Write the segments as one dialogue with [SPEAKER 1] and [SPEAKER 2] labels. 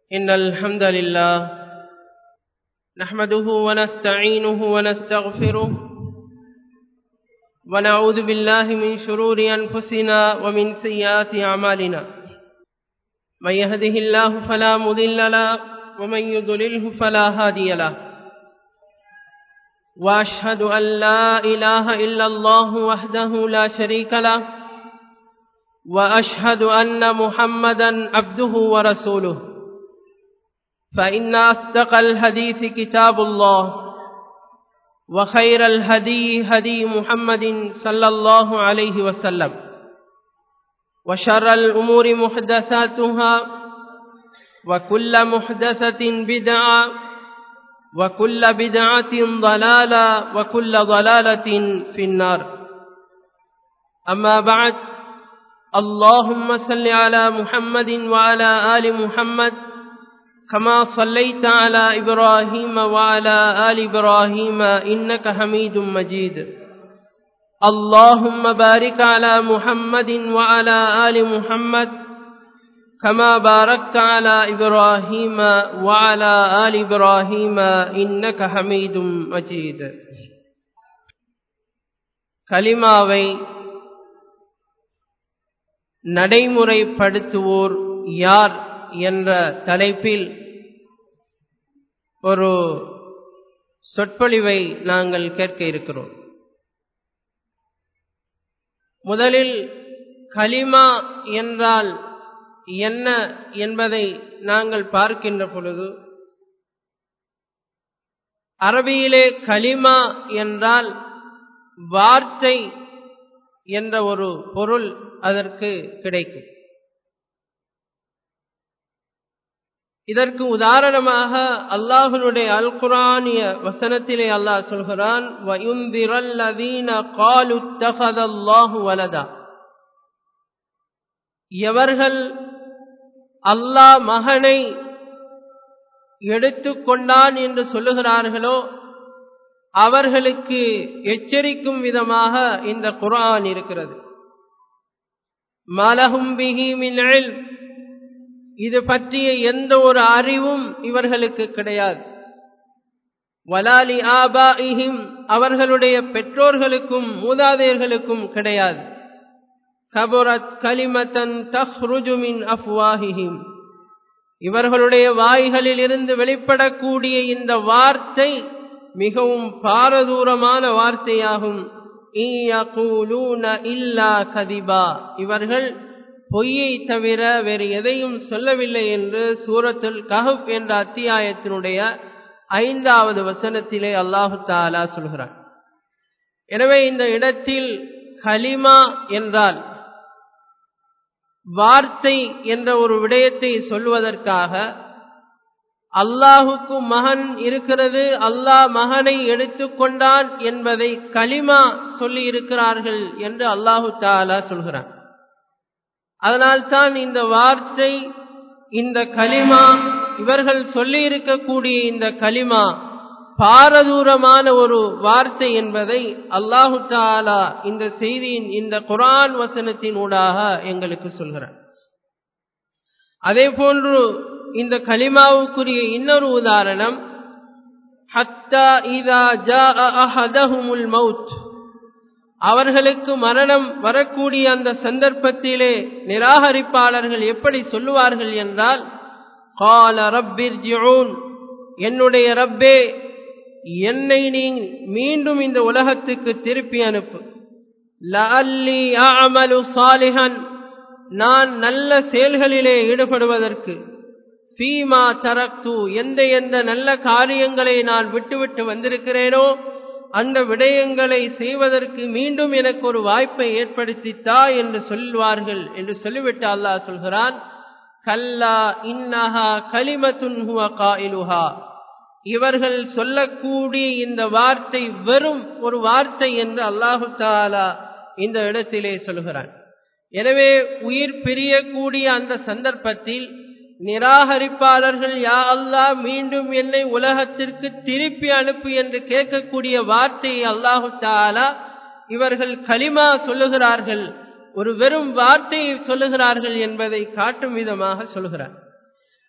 [SPEAKER 1] إن الحمد لله نحمده ونستعينه ونستغفره ونعوذ بالله من شرور أنفسنا ومن سيئات أعمالنا من يهده الله فلا مضل له ومن يضلله فلا هادي له وأشهد أن لا إله إلا الله وحده لا شريك له وأشهد أن محمدا عبده ورسوله فإن أصدق الحديث كتاب الله وخير الهدي هدي محمد صلى الله عليه وسلم وشر الأمور محدثاتها وكل محدثة بدعة وكل بدعة ضلالة وكل ضلالة في النار أما بعد اللهم صل على محمد وعلى آل محمد كما صليت على إبراهيم وعلى آل إبراهيم إنك حميد مجيد اللهم بارك على محمد وعلى آل محمد كما باركت على إبراهيم وعلى آل إبراهيم إنك حميد مجيد கலிமாவை நடைமுறைப்படுத்துவோர் யார் என்ற தலைப்பில் ஒரு சொற்பொழிவை நாங்கள் கேட்க இருக்கிறோம் முதலில் கலிமா என்றால் என்ன என்பதை நாங்கள் பார்க்கின்ற பொழுது அரபியிலே கலிமா என்றால் வார்த்தை என்ற ஒரு பொருள் அதற்கு கிடைக்கும் இதற்கு உதாரணமாக அல்லாஹனுடைய அல் குரானிய வசனத்திலே அல்லாஹ் சொல்கிறான் வலதா எவர்கள் அல்லாஹ் மகனை எடுத்துக்கொண்டான் என்று சொல்லுகிறார்களோ அவர்களுக்கு எச்சரிக்கும் விதமாக இந்த குரான் இருக்கிறது மலகும் பிஹி மின் இது பற்றிய எந்த ஒரு அறிவும் இவர்களுக்கு கிடையாது வலாலி ஆபாஇஹிம் அவர்களுடைய பெற்றோர்களுக்கும் மூதாதையர்களுக்கும் கிடையாது கபுரத் கலிமத்தன் தஹ்ருஜுமின் அஃப்வாஹிஹிம் இவர்களுடைய வாய்களில் இருந்து வெளிப்படக்கூடிய இந்த வார்த்தை மிகவும் பாரதூரமான வார்த்தையாகும் இல்லா கதிபா இவர்கள் பொய்யை தவிர வேறு எதையும் சொல்லவில்லை என்று சூரத்துல் கஹப் என்ற அத்தியாயத்தினுடைய ஐந்தாவது வசனத்திலே அல்லாஹு தாலா சொல்கிறான் எனவே இந்த இடத்தில் கலிமா என்றால் வார்த்தை என்ற ஒரு விடயத்தை சொல்வதற்காக அல்லாஹுக்கு மகன் இருக்கிறது அல்லாஹ் மகனை எடுத்துக்கொண்டான் என்பதை களிமா சொல்லி இருக்கிறார்கள் என்று அல்லாஹு தாலா சொல்கிறான் அதனால்தான் இந்த வார்த்தை இந்த களிமா இவர்கள் சொல்லி இருக்கக்கூடிய இந்த களிமா பாரதூரமான ஒரு வார்த்தை என்பதை அல்லாஹு தாலா இந்த செய்தியின் இந்த குரான் வசனத்தின் ஊடாக எங்களுக்கு சொல்கிறார் அதே போன்று இந்த கலிமாவுக்குரிய இன்னொரு உதாரணம் ஹத்தா இதா ஜா அஹதஹுமுல் மவுத் அவர்களுக்கு மரணம் வரக்கூடிய அந்த சந்தர்ப்பத்திலே நிராகரிப்பாளர்கள் எப்படி சொல்லுவார்கள் என்றால் கால ரப்பிர் ஜிஊன் என்னுடைய ரப்பே என்னை நீ மீண்டும் இந்த உலகத்துக்கு திருப்பி அனுப்பு லஅல்லி அமலு சாலிஹன் நான் நல்ல செயல்களிலே ஈடுபடுவதற்கு ஃபீமா தரக்து எந்த எந்த நல்ல காரியங்களை நான் விட்டுவிட்டு வந்திருக்கிறேனோ அந்த விடயங்களை செய்வதற்கு மீண்டும் எனக்கு ஒரு வாய்ப்பை ஏற்படுத்தித்தா என்று சொல்வார்கள் என்று சொல்லிவிட்டு அல்லாஹ் சொல்கிறான் கல்லா இன்னஹா கலிமத்துன் ஹுவ காயிலுஹா இவர்கள் சொல்லக்கூடிய இந்த வார்த்தை வெறும் ஒரு வார்த்தை என்று அல்லாஹு தாலா இந்த இடத்திலே சொல்கிறான் எனவே உயிர் பிரியக்கூடிய அந்த சந்தர்ப்பத்தில் நிராகரிப்பாளர்கள் யா அல்லாஹ் மீண்டும் என்னை உலகத்திற்கு திருப்பி அனுப்பு என்று கேட்கக்கூடிய வார்த்தையை அல்லாஹு தாலா இவர்கள் களிமா சொல்லுகிறார்கள் ஒரு வெறும் வார்த்தையை சொல்லுகிறார்கள் என்பதை காட்டும் விதமாக சொல்கிறார்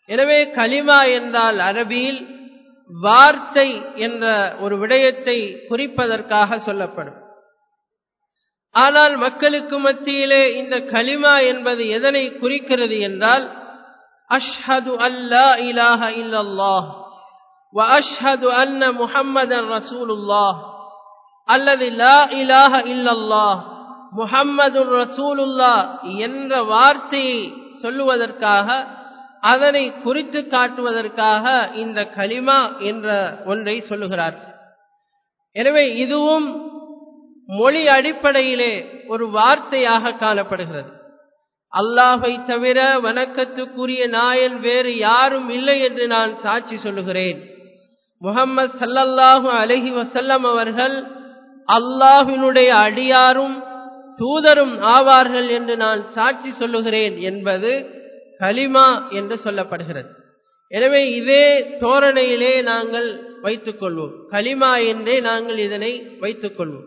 [SPEAKER 1] எனவே கலிமா என்றால் அரபியில் வார்த்தை என்ற ஒரு விடயத்தை குறிப்பதற்காக சொல்லப்படும் ஆனால் மக்களுக்கு மத்தியிலே இந்த கலிமா என்பது எதனை குறிக்கிறது என்றால் அஷ்ஹது அல்லா இலாஹ இல்லல்லாஹ் வ அஷ்ஹது அன்ன முஹம்மதன் ரசூலுல்லாஹ் அல்லது லா இலாஹ இல்லல்லாஹ் முஹம்மது ரசூலுல்லா என்ற வார்த்தையை சொல்லுவதற்காக அதனை குறித்து காட்டுவதற்காக இந்த கலிமா என்ற ஒன்றை சொல்லுகிறார் எனவே இதுவும் மொழி அடிப்படையிலே ஒரு வார்த்தையாக காணப்படுகிறது அல்லாஹை தவிர வணக்கத்துக்குரிய நாயன் வேறு யாரும் இல்லை என்று நான் சாட்சி சொல்லுகிறேன் முகம்மது சல்லல்லாஹு அலஹி வசல்லம் அவர்கள் அல்லாஹினுடைய அடியாரும் தூதரும் ஆவார்கள் என்று நான் சாட்சி சொல்லுகிறேன் என்பது கலிமா என்று சொல்லப்படுகிறது எனவே இதே தோரணையிலே நாங்கள் வைத்துக் கொள்வோம் கலிமா என்றே நாங்கள் இதனை வைத்துக் கொள்வோம்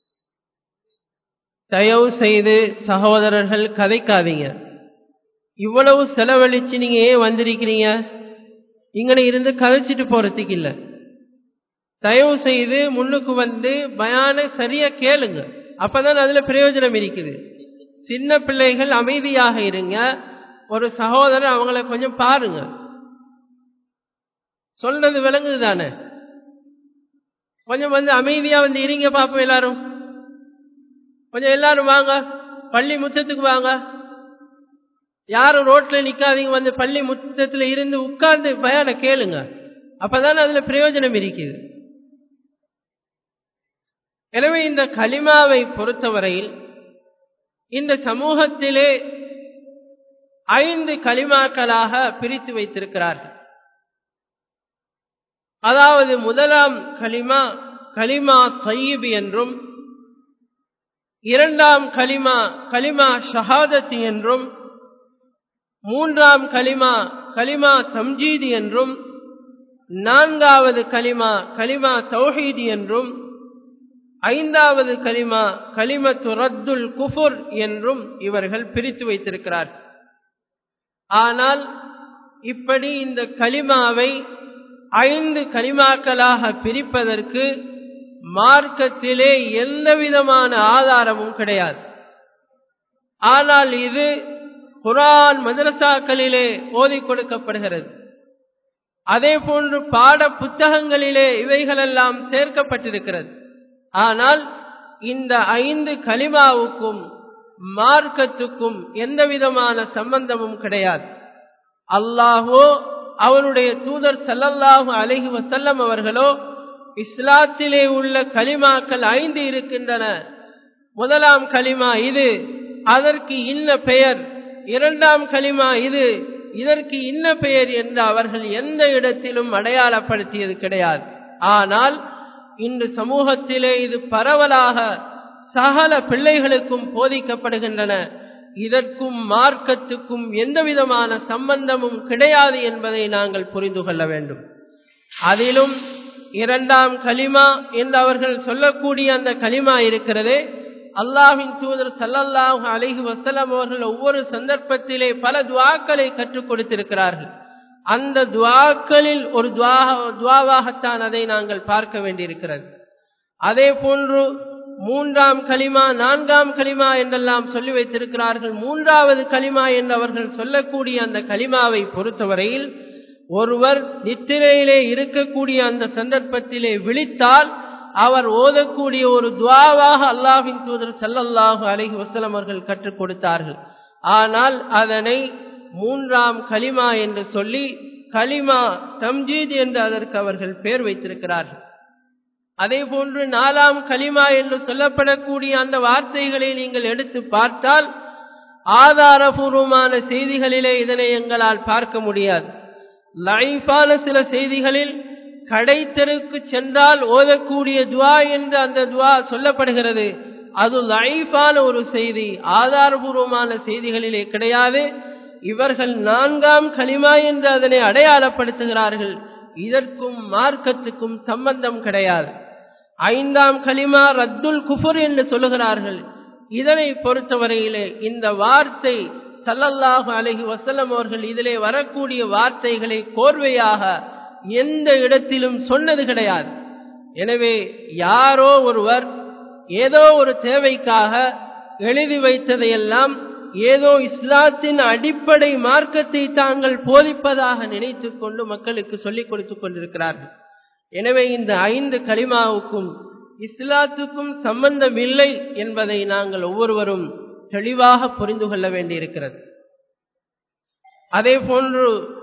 [SPEAKER 1] தயவு செய்து சகோதரர்கள் கதைக்காதீங்க இவ்வளவு செலவழிச்சு நீங்க ஏன் வந்திருக்கிறீங்க இங்கன இருந்து கதைச்சிட்டு போறதுக்கு இல்லை தயவு செய்து முன்னுக்கு வந்து பயான சரியா கேளுங்க அப்பதான் அதுல பிரயோஜனம் இருக்குது சின்ன பிள்ளைகள் அமைதியாக இருங்க ஒரு சகோதரர் அவங்கள கொஞ்சம் பாருங்க சொல்றது விளங்குது தானே கொஞ்சம் வந்து அமைதியா வந்து இருங்க பாப்போம் எல்லாரும் கொஞ்சம் எல்லாரும் வாங்க பள்ளி முத்தத்துக்கு வாங்க யாரும் ரோட்ல நிக்காதீங்க வந்து பள்ளி முத்தத்துல இருந்து உட்கார்ந்து பயான கேளுங்க அப்பதான் அதுல பிரயோஜனம் இருக்குது எனவே இந்த கலிமாவை பொறுத்தவரையில் இந்த சமூகத்திலே ஐந்து கலிமாக்களாக பிரித்து வைத்திருக்கிறார்கள் அதாவது முதலாம் கலிமா கலிமா தையீப் என்றும் இரண்டாம் கலிமா கலிமா ஷஹாதத் என்றும் மூன்றாம் கலிமா கலிமா தம்ஜீதி என்றும் நான்காவது கலிமா கலிமா தௌஹீதி என்றும் ஐந்தாவது கலிமா கலிமத்து ரத்துல் குஃபுர் என்றும் இவர்கள் பிரித்து வைத்திருக்கிறார் ஆனால் இப்படி இந்த கலிமாவை ஐந்து கலிமாக்களாக பிரிப்பதற்கு மார்க்கத்திலே எந்த விதமான ஆதாரமும் கிடையாது ஆனால் இது குரான் மதரசாக்களிலே ஓதி கொடுக்கப்படுகிறது அதே போன்று பாட புத்தகங்களிலே இவைகளெல்லாம் சேர்க்கப்பட்டிருக்கிறது ஆனால் இந்த ஐந்து கலிமாவுக்கும் மார்க்கத்துக்கும் எந்த விதமான சம்பந்தமும் கிடையாது அல்லாஹோ அவனுடைய தூதர் சல்லல்லாஹு அலஹி வசல்லம் அவர்களோ இஸ்லாத்திலே உள்ள கலிமாக்கள் ஐந்து இருக்கின்றன முதலாம் கலிமா இது அதற்கு இன்ன பெயர் இரண்டாம் கலிமா இது இதற்கு இன்ன பெயர் என்று அவர்கள் எந்த இடத்திலும் அடையாளப்படுத்தியது கிடையாது ஆனால் இன்று சமூகத்திலே இது பரவலாக சகல பிள்ளைகளுக்கும் போதிக்கப்படுகின்றன இதற்கும் மார்க்கத்துக்கும் எந்த விதமான சம்பந்தமும் கிடையாது என்பதை நாங்கள் புரிந்து கொள்ள வேண்டும் அதிலும் இரண்டாம் கலிமா என்று அவர்கள் சொல்லக்கூடிய அந்த கலிமா இருக்கிறதே அல்லாஹின் தூதர் சல்லல்லாஹு அலைஹி வசலம் அவர்கள் ஒவ்வொரு சந்தர்ப்பத்திலே பல துவாக்களை கற்றுக் கொடுத்திருக்கிறார்கள் அந்த துவாக்களில் ஒரு துவா துவாவாகத்தான் அதை நாங்கள் பார்க்க வேண்டியிருக்கிறது அதே போன்று மூன்றாம் கலிமா நான்காம் கலிமா என்றெல்லாம் சொல்லி வைத்திருக்கிறார்கள் மூன்றாவது கலிமா என்று அவர்கள் சொல்லக்கூடிய அந்த கலிமாவை பொறுத்தவரையில் ஒருவர் நித்திரையிலே இருக்கக்கூடிய அந்த சந்தர்ப்பத்திலே விழித்தால் அவர் ஓதக்கூடிய ஒரு துவாவாக அல்லாஹின் தூதர் சல்லல்லாஹு அலஹி வசலம் அவர்கள் கற்றுக் கொடுத்தார்கள் ஆனால் அதனை மூன்றாம் கலிமா என்று சொல்லி கலிமா தம்ஜீத் என்று அதற்கு அவர்கள் பெயர் வைத்திருக்கிறார்கள் அதே போன்று நாலாம் கலிமா என்று சொல்லப்படக்கூடிய அந்த வார்த்தைகளை நீங்கள் எடுத்து பார்த்தால் ஆதாரபூர்வமான செய்திகளிலே இதனை எங்களால் பார்க்க முடியாது லைஃபான சில செய்திகளில் கடை தெருக்கு சென்றால் ஓதக்கூடிய துவா என்று அந்த துவா சொல்லப்படுகிறது அது லைஃபான ஒரு செய்தி ஆதாரபூர்வமான செய்திகளிலே கிடையாது இவர்கள் நான்காம் கலிமா என்று அதனை அடையாளப்படுத்துகிறார்கள் இதற்கும் மார்க்கத்துக்கும் சம்பந்தம் கிடையாது ஐந்தாம் கலிமா ரத்துல் குஃபுர் என்று சொல்லுகிறார்கள் இதனை பொறுத்தவரையிலே இந்த வார்த்தை சல்லல்லாஹு அலஹி வசல்லம் அவர்கள் இதிலே வரக்கூடிய வார்த்தைகளை கோர்வையாக எந்த இடத்திலும் சொன்னது கிடையாது எனவே யாரோ ஒருவர் ஏதோ ஒரு தேவைக்காக எழுதி வைத்ததையெல்லாம் ஏதோ இஸ்லாத்தின் அடிப்படை மார்க்கத்தை தாங்கள் போதிப்பதாக நினைத்து கொண்டு மக்களுக்கு சொல்லிக் கொடுத்துக் கொண்டிருக்கிறார்கள் எனவே இந்த ஐந்து கலிமாவுக்கும் இஸ்லாத்துக்கும் சம்பந்தம் இல்லை என்பதை நாங்கள் ஒவ்வொருவரும் தெளிவாக புரிந்து கொள்ள வேண்டியிருக்கிறது அதே போன்று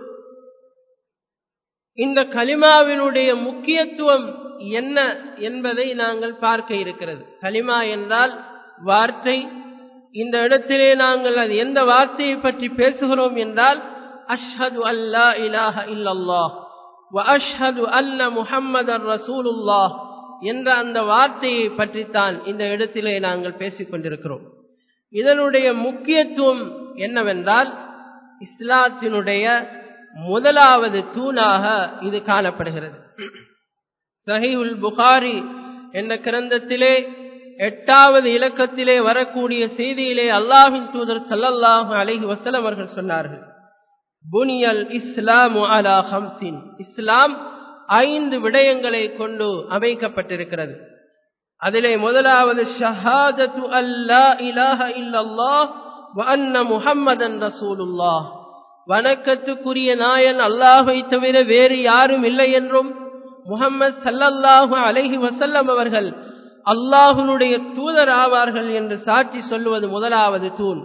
[SPEAKER 1] இந்த கலிமாவினுடைய முக்கியத்துவம் என்ன என்பதை நாங்கள் பார்க்க இருக்கிறது கலிமா என்றால் வார்த்தை இந்த இடத்திலே நாங்கள் அது எந்த வார்த்தையை பற்றி பேசுகிறோம் என்றால் அஷ்ஹது அல்லா இலாஹ இல்லல்லாஹ் வ அஷ்ஹது அல்ல முஹம்மதர் ரசூலுல்லாஹ் என்ற அந்த வார்த்தையை பற்றித்தான் இந்த இடத்திலே நாங்கள் பேசிக் கொண்டிருக்கிறோம் இதனுடைய முக்கியத்துவம் என்னவென்றால் இஸ்லாத்தினுடைய முதலாவது தூணாக இது காணப்படுகிறது சஹீவுல் புகாரி என்ற கிரந்தத்திலே எட்டாவது இலக்கத்திலே வரக்கூடிய செய்தியிலே அல்லாஹின் தூதர் சல்லல்லாஹு அலஹி வசலம் அவர்கள் சொன்னார்கள் புனியல் இஸ்லாம் அலா ஹம்சின் இஸ்லாம் ஐந்து விடயங்களை கொண்டு அமைக்கப்பட்டிருக்கிறது அதிலே முதலாவது ஷஹாதத்து அல்லா இலாஹ இல்லல்லாஹ் வ அன்ன முஹம்மதன் ரசூலுல்லாஹ் வணக்கத்துக்குரிய நாயன் அல்லாஹை தவிர வேறு யாரும் இல்லை என்றும் முகம்மது சல்லல்லாஹு அலைஹி வசல்லம் அவர்கள் அல்லாஹுனுடைய தூதர் ஆவார்கள் என்று சாட்சி சொல்லுவது முதலாவது தூண்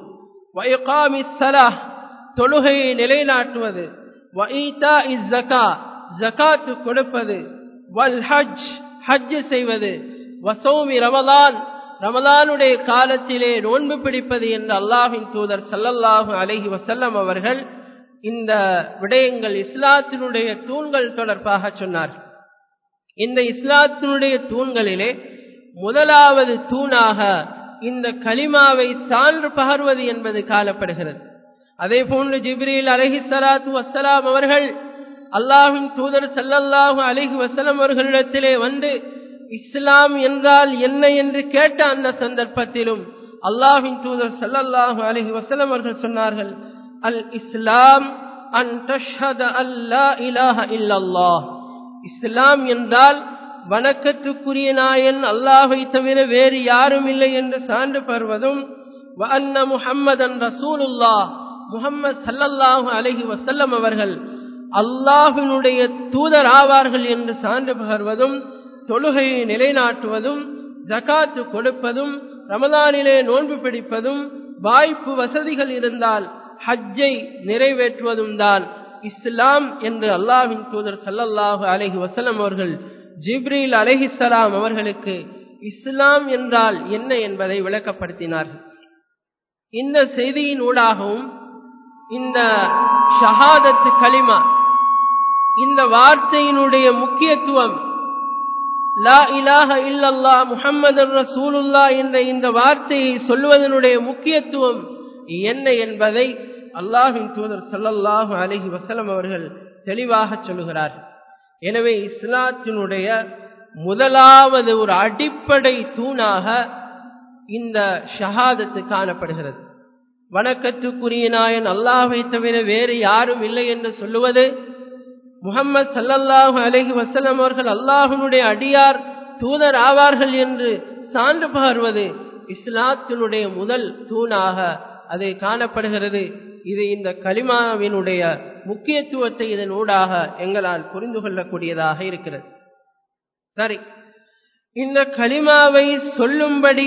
[SPEAKER 1] வயகாமி சலாஹ் தொழுகையை நிலைநாட்டுவது வஈதா இஸ் ஜகா ஜகாத்து கொடுப்பது வல் ஹஜ் ஹஜ் செய்வது வசௌமி ரமலான் ரமலானுடைய காலத்திலே நோன்பு பிடிப்பது என்று அல்லாஹின் தூதர் சல்லல்லாஹு அலஹி வசல்லம் அவர்கள் இந்த விடயங்கள் இஸ்லாத்தினுடைய தூண்கள் தொடர்பாக சொன்னார் இந்த இஸ்லாத்தினுடைய தூண்களிலே முதலாவது தூணாக இந்த கலிமாவை சான்று பகர்வது என்பது காணப்படுகிறது அதே போன்று ஜிப்ரீல் அலஹி சலாத்து வசலாம் அவர்கள் அல்லாஹின் தூதர் சல்லல்லாஹு அலஹி வசலம் அவர்களிடத்திலே வந்து இஸ்லாம் என்றால் என்ன என்று கேட்ட அந்த சந்தர்ப்பத்திலும் அல்லாஹின் தூதர் சல்லல்லாஹு அலஹி வசலம் அவர்கள் சொன்னார்கள் அல் இஸ்லாம் அன் தஷ்ஹத அல்லா இலாஹ இல்லல்லாஹ் இஸ்லாம் என்றால் வணக்கத்துக்குரிய நாயன் அல்லாஹை தவிர வேறு யாரும் இல்லை என்று சான்று பெறுவதும் வஅன்ன முஹம்மதன் ரசூலுல்லா முஹம்மது சல்லல்லாஹு அலஹி வசல்லம் அவர்கள் அல்லாஹினுடைய தூதர் ஆவார்கள் என்று சான்று பகர்வதும் தொழுகையை நிலைநாட்டுவதும் ஜகாத்து கொடுப்பதும் ரமதானிலே நோன்பு பிடிப்பதும் வாய்ப்பு வசதிகள் இருந்தால் ஹஜ்ஜை நிறைவேற்றுவதும் தான் இஸ்லாம் என்று அல்லாஹின் தூதர் சல்லல்லாஹு அலஹி வசலம் அவர்கள் ஜிப்ரீல் அலஹிசலாம் அவர்களுக்கு இஸ்லாம் என்றால் என்ன என்பதை விளக்கப்படுத்தினார்கள் இந்த செய்தியின் ஊடாகவும் இந்த ஷஹாதத்து கலிமா இந்த வார்த்தையினுடைய முக்கியத்துவம் லா இலாஹ இல்லல்லா முஹம்மது ரசூலுல்லா என்ற இந்த வார்த்தையை சொல்வதனுடைய முக்கியத்துவம் என்ன என்பதை அல்லாஹின் தூதர் சல்லல்லாஹு அலஹி வசலம் அவர்கள் தெளிவாக சொல்லுகிறார் எனவே இஸ்லாத்தினுடைய முதலாவது ஒரு அடிப்படை தூணாக இந்த ஷஹாதத்து காணப்படுகிறது வணக்கத்துக்குரிய நாயன் அல்லாஹை தவிர வேறு யாரும் இல்லை என்று சொல்லுவது முகம்மது சல்லல்லாஹு அலஹி வசலம் அவர்கள் அல்லாஹனுடைய அடியார் தூதர் ஆவார்கள் என்று சான்று பகர்வது இஸ்லாத்தினுடைய முதல் தூணாக அது காணப்படுகிறது இது இந்த கலிமாவினுடைய முக்கியத்துவத்தை இதன் ஊடாக எங்களால் புரிந்து கொள்ளக்கூடியதாக இருக்கிறது சரி இந்த கலிமாவை சொல்லும்படி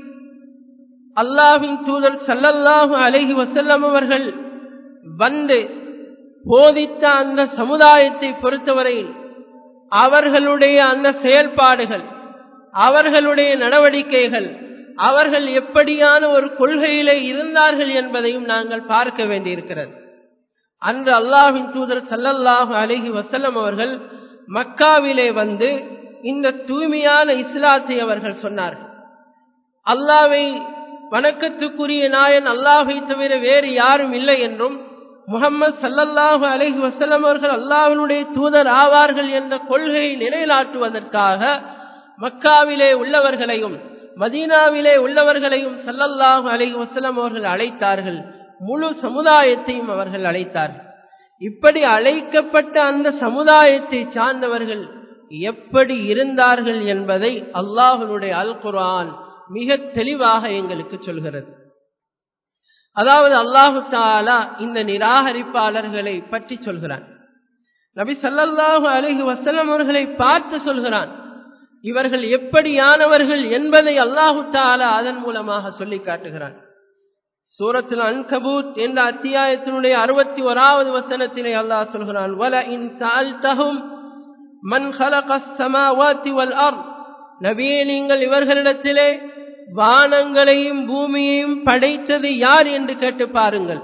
[SPEAKER 1] அல்லாஹின் தூதர் சல்லல்லாஹு அலஹி வசல்லம் அவர்கள் வந்து போதித்த அந்த சமுதாயத்தை பொறுத்தவரையில் அவர்களுடைய அந்த செயல்பாடுகள் அவர்களுடைய நடவடிக்கைகள் அவர்கள் எப்படியான ஒரு கொள்கையிலே இருந்தார்கள் என்பதையும் நாங்கள் பார்க்க வேண்டியிருக்கிறது அன்று அல்லாஹின் தூதர் சல்லல்லாஹு அலஹி வசல்லம் அவர்கள் மக்காவிலே வந்து இந்த தூய்மையான இஸ்லாத்தை அவர்கள் சொன்னார்கள் அல்லாவை வணக்கத்துக்குரிய நாயன் அல்லாஹை தவிர வேறு யாரும் இல்லை என்றும் முகம்மது சல்லல்லாஹு அலஹி வசல்லம் அவர்கள் அல்லாஹினுடைய தூதர் ஆவார்கள் என்ற கொள்கையை நிலைநாட்டுவதற்காக மக்காவிலே உள்ளவர்களையும் மதீனாவிலே உள்ளவர்களையும் சல்லல்லாஹு அலஹி வசல்லம் அவர்கள் அழைத்தார்கள் முழு சமுதாயத்தையும் அவர்கள் அழைத்தார்கள் இப்படி அழைக்கப்பட்ட அந்த சமுதாயத்தை சார்ந்தவர்கள் எப்படி இருந்தார்கள் என்பதை அல்லாஹனுடைய அல் குர்ஆன் மிக தெளிவாக எங்களுக்கு சொல்கிறது அதாவது அல்லாஹு தாலா இந்த நிராகரிப்பாளர்களை பற்றி சொல்கிறான் நபி சல்லல்லாஹு அலைஹி வஸல்லம் அவர்களை பார்த்து சொல்கிறான் இவர்கள் எப்படியானவர்கள் என்பதை அல்லாஹு தாலா அதன் மூலமாக சொல்லி காட்டுகிறான் சூரத்தில் அன்கபூத் என்ற அத்தியாயத்தினுடைய அறுபத்தி ஓராவது வசனத்திலே அல்லாஹ் சொல்கிறான் வல இன் சால்தஹும் மன் ஹலகஸ் சமாவாத்தி வல் அர் நபியே நீங்கள் இவர்களிடத்திலே வானங்களையும் பூமியையும் படைத்தது யார் என்று கேட்டு பாருங்கள்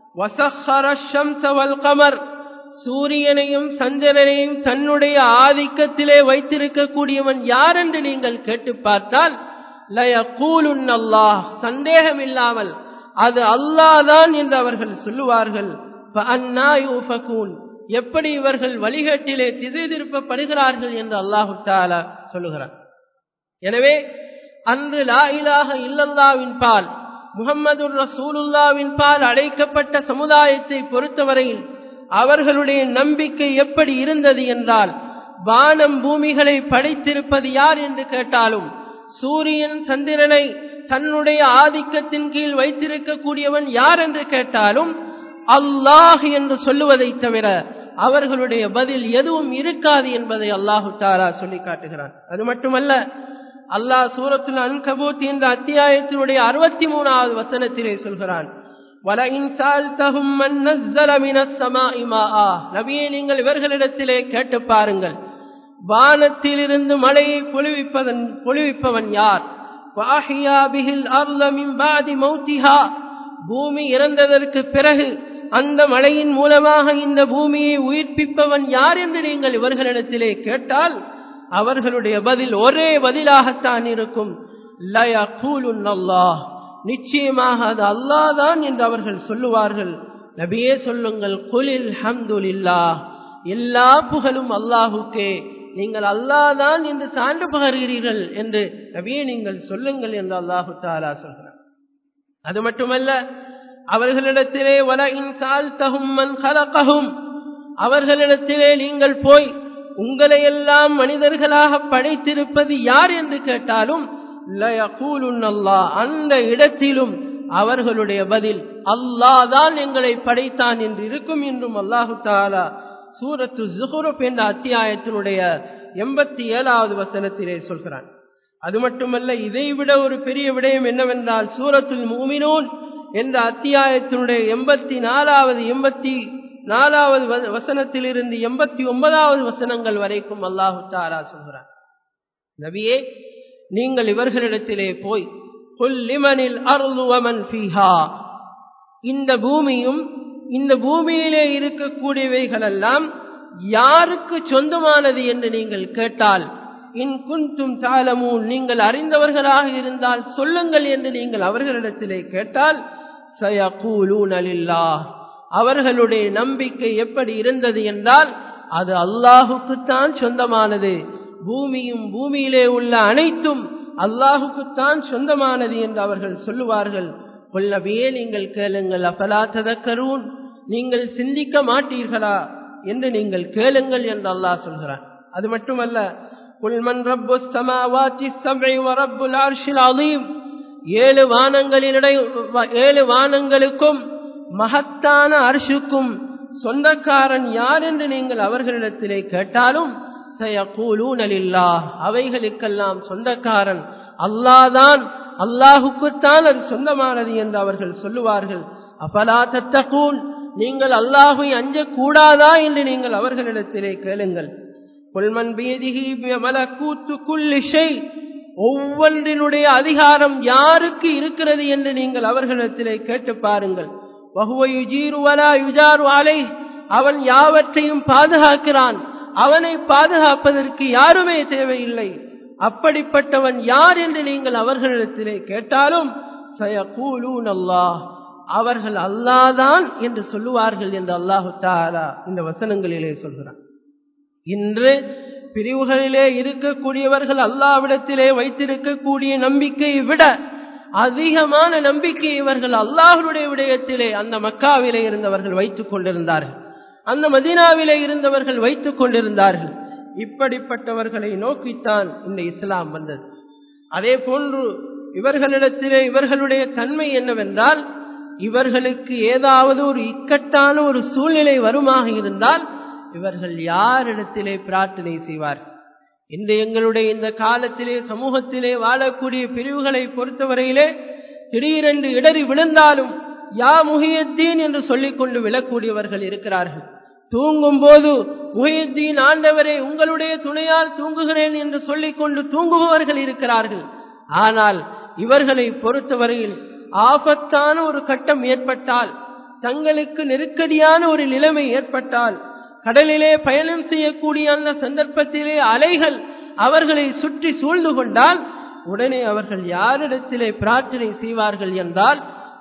[SPEAKER 1] கமர் சூரியனையும் சந்திரனையும் தன்னுடைய ஆதிக்கத்திலே வைத்திருக்கக்கூடியவன் யார் என்று நீங்கள் கேட்டு பார்த்தால் லயகூலுன் அல்லாஹ் சந்தேகம் இல்லாமல் அது அல்லாதான் என்று அவர்கள் சொல்லுவார்கள் எப்படி இவர்கள் வழிகட்டிலே திசை திருப்பப்படுகிறார்கள் என்று அல்லாஹு தாலா சொல்லுகிறார் எனவே அன்று லா இலாக இல்லல்லாவின் பால் முகம்மது ரசூலுல்லாவின் பால் அழைக்கப்பட்ட சமுதாயத்தை பொறுத்தவரையில் அவர்களுடைய நம்பிக்கை எப்படி இருந்தது என்றால் வானம் பூமிகளை படைத்திருப்பது யார் என்று கேட்டாலும் சூரியன் சந்திரனை தன்னுடைய ஆதிக்கத்தின் கீழ் வைத்திருக்கக்கூடியவன் யார் என்று கேட்டாலும் அல்லாஹ் என்று சொல்லுவதை தவிர அவர்களுடைய பதில் எதுவும் இருக்காது என்பதை அல்லாஹு தாரா சொல்லி காட்டுகிறான் அது மட்டுமல்ல அல்லாஹ் சூரத்துல் அன்கபூத் என்ற அத்தியாயத்தினுடைய அறுபத்தி மூணாவது வசனத்திலே சொல்கிறான் நபியே நீங்கள் இவர்களிடத்திலே கேட்டு பாருங்கள் வானத்திலிருந்து மழையை பொழிவிப்பதன் பொழிவிப்பவன் யார் பூமி இறந்ததற்கு பிறகு அந்த மழையின் மூலமாக இந்த பூமியை உயிர்ப்பிப்பவன் யார் என்று நீங்கள் இவர்களிடத்திலே கேட்டால் அவர்களுடைய பதில் ஒரே பதிலாகத்தான் இருக்கும் அல்லாஹ் நிச்சயமாக அது அல்லாதான் என்று அவர்கள் சொல்லுவார்கள் நபியே சொல்லுங்கள் குலில் ஹம்துலில்லா எல்லா புகழும் அல்லாஹுக்கே நீங்கள் அல்லாதான் என்று சான்று பகர்கிறீர்கள் என்று நபியே நீங்கள் சொல்லுங்கள் என்று அல்லாஹு தாலா சொல்கிறார் அது மட்டுமல்ல அவர்களிடத்திலே வல இன்சால் தகும் மன் கலககும் அவர்களிடத்திலே நீங்கள் போய் உங்களை எல்லாம் மனிதர்களாக படைத்திருப்பது யார் என்று கேட்டாலும் அல்லாஹ் அந்த இடத்திலும் அவர்களுடைய பதில் அல்லாதான் எங்களை படைத்தான் என்று இருக்கும் என்றும் அல்லாஹு தாலா சூரத்து ஜுஹுருப் என்ற அத்தியாயத்தினுடைய எண்பத்தி ஏழாவது வசனத்திலே சொல்கிறான் அது மட்டுமல்ல இதைவிட ஒரு பெரிய விடயம் என்னவென்றால் சூரத்துல் மூமினூன் என்ற அத்தியாயத்தினுடைய எண்பத்தி நாலாவது எண்பத்தி நாலாவது வசனத்திலிருந்து எண்பத்தி ஒன்பதாவது வசனங்கள் வரைக்கும் அல்லாஹு தாலா சொல்கிறான் நபியே நீங்கள் இவர்களிடத்திலே போய் கொல்லிமனில் அருளுவமன் ஃபீஹா இந்த பூமியும் இந்த பூமியிலே இருக்கக்கூடியவைகளெல்லாம் யாருக்கு சொந்தமானது என்று நீங்கள் கேட்டால் இன் குந்தும் தாளமும் நீங்கள் அறிந்தவர்களாக இருந்தால் சொல்லுங்கள் என்று நீங்கள் அவர்களிடத்திலே கேட்டால் சயகூலூனலில்லா அவர்களுடைய நம்பிக்கை எப்படி இருந்தது என்றால் அது அல்லாஹுக்குத்தான் சொந்தமானது பூமியும் பூமியிலே உள்ள அனைத்தும் அல்லாஹுக்குத்தான் சொந்தமானது என்று அவர்கள் சொல்லுவார்கள் கொல்லபியே நீங்கள் கேளுங்கள் அபலா ததக்கரூன் நீங்கள் சிந்திக்க மாட்டீர்களா என்று நீங்கள் கேளுங்கள் என்று அல்லாஹ் சொல்கிறான் அது மட்டுமல்ல குல்மன் ரப்பு சமாவாத்தி சபை வரப்புல் அர்ஷில் அலீம் ஏழு வானங்களினிடை ஏழு வானங்களுக்கும் மகத்தான அர்ஷுக்கும் சொந்தக்காரன் யார் என்று நீங்கள் அவர்களிடத்திலே கேட்டாலும் சயகூலூனலில்லா அவைகளுக்கெல்லாம் சொந்தக்காரன் அல்லாதான் அல்லாஹுக்குத்தான் அது சொந்தமானது என்று அவர்கள் சொல்லுவார்கள் அபலா தத்தகூன் நீங்கள் அல்லாஹை அஞ்சக்கூடாதா என்று நீங்கள் அவர்களிடத்திலே கேளுங்கள் கொல்மன் பீதிகி மலக்கூத்து குல்லிஷை ஒவ்வொன்றினுடைய அதிகாரம் யாருக்கு இருக்கிறது என்று நீங்கள் அவர்களிடத்திலே கேட்டு பாருங்கள் அலை அவன் யாவற்றையும் பாதுகாக்கிறான் அவனை பாதுகாப்பதற்கு யாருமே தேவையில்லை அப்படிப்பட்டவன் யார் என்று நீங்கள் அவர்களிடத்திலே கேட்டாலும் சயகூலூன் அல்லாஹ் அவர்கள் அல்லாதான் என்று சொல்லுவார்கள் என்று அல்லாஹு தாலா இந்த வசனங்களிலே சொல்கிறான் இன்று பிரிவுகளிலே இருக்கக்கூடியவர்கள் அல்லாவிடத்திலே வைத்திருக்கக்கூடிய நம்பிக்கையை விட அதிகமான நம்பிக்கை இவர்கள் அல்லாஹனுடைய விடயத்திலே அந்த மக்காவிலே இருந்தவர்கள் வைத்துக் கொண்டிருந்தார்கள் அந்த மதீனாவிலே இருந்தவர்கள் வைத்துக் கொண்டிருந்தார்கள் இப்படிப்பட்டவர்களை நோக்கித்தான் இந்த இஸ்லாம் வந்தது அதே போன்று இவர்களிடத்திலே இவர்களுடைய தன்மை என்னவென்றால் இவர்களுக்கு ஏதாவது ஒரு இக்கட்டான ஒரு சூழ்நிலை வருமாக இருந்தால் இவர்கள் யாரிடத்திலே பிரார்த்தனை செய்வார்கள் இந்த எங்களுடைய இந்த காலத்திலே சமூகத்திலே வாழக்கூடிய பிரிவுகளை பொறுத்தவரையிலே திடீரென்று இடறி விழுந்தாலும் யா முஹியத்தீன் என்று சொல்லிக் கொண்டு விழக்கூடியவர்கள் இருக்கிறார்கள் தூங்கும் போது முஹியத்தீன் ஆண்டவரே உங்களுடைய துணையால் தூங்குகிறேன் என்று சொல்லிக் கொண்டு தூங்குபவர்கள் இருக்கிறார்கள் ஆனால் இவர்களை பொறுத்தவரையில் ஆபத்தான ஒரு கட்டம் ஏற்பட்டால் தங்களுக்கு நெருக்கடியான ஒரு நிலைமை ஏற்பட்டால் கடலிலே பயணம் செய்யக்கூடிய அந்த சந்தர்ப்பத்திலே அலைகள் அவர்களை சுற்றி சூழ்ந்து கொண்டால் உடனே அவர்கள் யாரிடத்திலே பிரார்த்தனை செய்வார்கள் என்றால்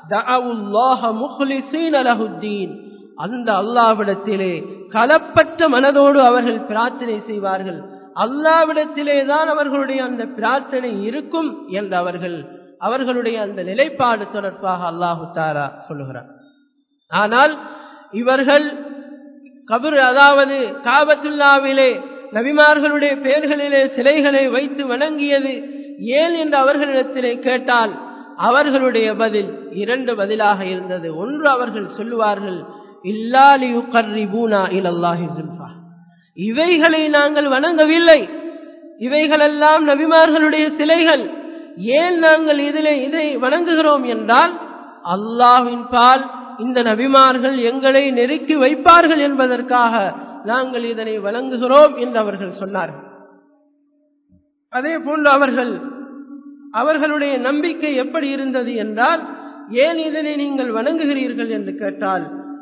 [SPEAKER 1] அந்த அல்லாவிடத்திலே கலப்பற்ற மனதோடு அவர்கள் பிரார்த்தனை செய்வார்கள் அல்லாவிடத்திலே தான் அவர்களுடைய அந்த பிரார்த்தனை இருக்கும் என்று அவர்கள் அவர்களுடைய அந்த நிலைப்பாடு தொடர்பாக அல்லாஹு தாரா சொல்லுகிறார் ஆனால் இவர்கள் கபர் அதாவது காபத்துல்லாவிலே நபிமார்களுடைய பெயர்களிலே சிலைகளை வைத்து வணங்கியது ஏன் என்று அவர்களிடத்திலே கேட்டால் அவர்களுடைய பதில் இரண்டு பதிலாக இருந்தது ஒன்று அவர்கள் சொல்லுவார்கள் இல்லாலியு கர்ரிபூனா இலல்லாஹி சுல்ஃபா இவைகளை நாங்கள் வணங்கவில்லை இவைகளெல்லாம் நபிமார்களுடைய சிலைகள் ஏன் நாங்கள் இதிலே இதை வணங்குகிறோம் என்றால் அல்லாஹ்வின் பால் இந்த நபிமார்கள் எங்களை நெருக்கி வைப்பார்கள் என்பதற்காக நாங்கள் இதனை வழங்குகிறோம் என்று அவர்கள் சொன்னார்கள் அதே போன்று அவர்கள் அவர்களுடைய நம்பிக்கை எப்படி இருந்தது என்றால் ஏன் இதனை நீங்கள் வணங்குகிறீர்கள் என்று கேட்டால்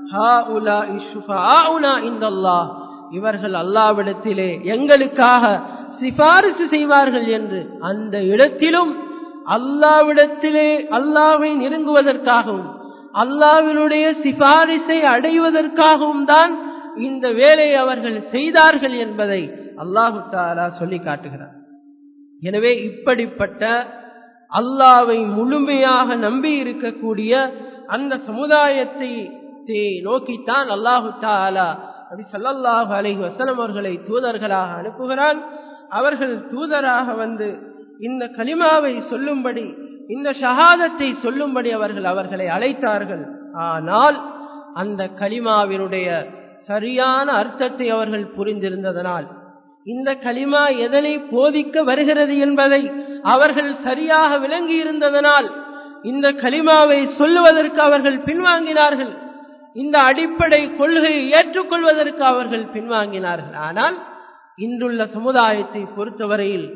[SPEAKER 1] இவர்கள் அல்லாவிடத்திலே எங்களுக்காக சிபாரிசு செய்வார்கள் என்று அந்த இடத்திலும் அல்லாவிடத்திலே அல்லாவை நெருங்குவதற்காகவும் அல்லாவினுடைய சிபாரிசை அடைவதற்காகவும் தான் இந்த வேலையை அவர்கள் செய்தார்கள் என்பதை அல்லாஹு தாலா சொல்லி காட்டுகிறார் எனவே இப்படிப்பட்ட அல்லாவை முழுமையாக நம்பி இருக்கக்கூடிய அந்த சமுதாயத்தை நோக்கித்தான் அல்லாஹு தாலா நபி சல்லாஹு அலஹி வசலம் அவர்களை தூதர்களாக அனுப்புகிறான் அவர்கள் தூதராக வந்து இந்த கலிமாவை சொல்லும்படி இந்த ஷஹாதத்தை சொல்லும்படி அவர்கள் அவர்களை அழைத்தார்கள் ஆனால் அந்த கலிமாவினுடைய சரியான அர்த்தத்தை அவர்கள் புரிந்திருந்ததனால் இந்த கலிமா எதனை போதிக்க வருகிறது என்பதை அவர்கள் சரியாக விளங்கி இருந்ததனால் இந்த கலிமாவை சொல்லுவதற்கு அவர்கள் பின்வாங்கினார்கள் இந்த அடிப்படை கொள்கையை ஏற்றுக்கொள்வதற்கு அவர்கள் பின்வாங்கினார்கள் ஆனால் இன்றுள்ள சமுதாயத்தை பொறுத்தவரையில்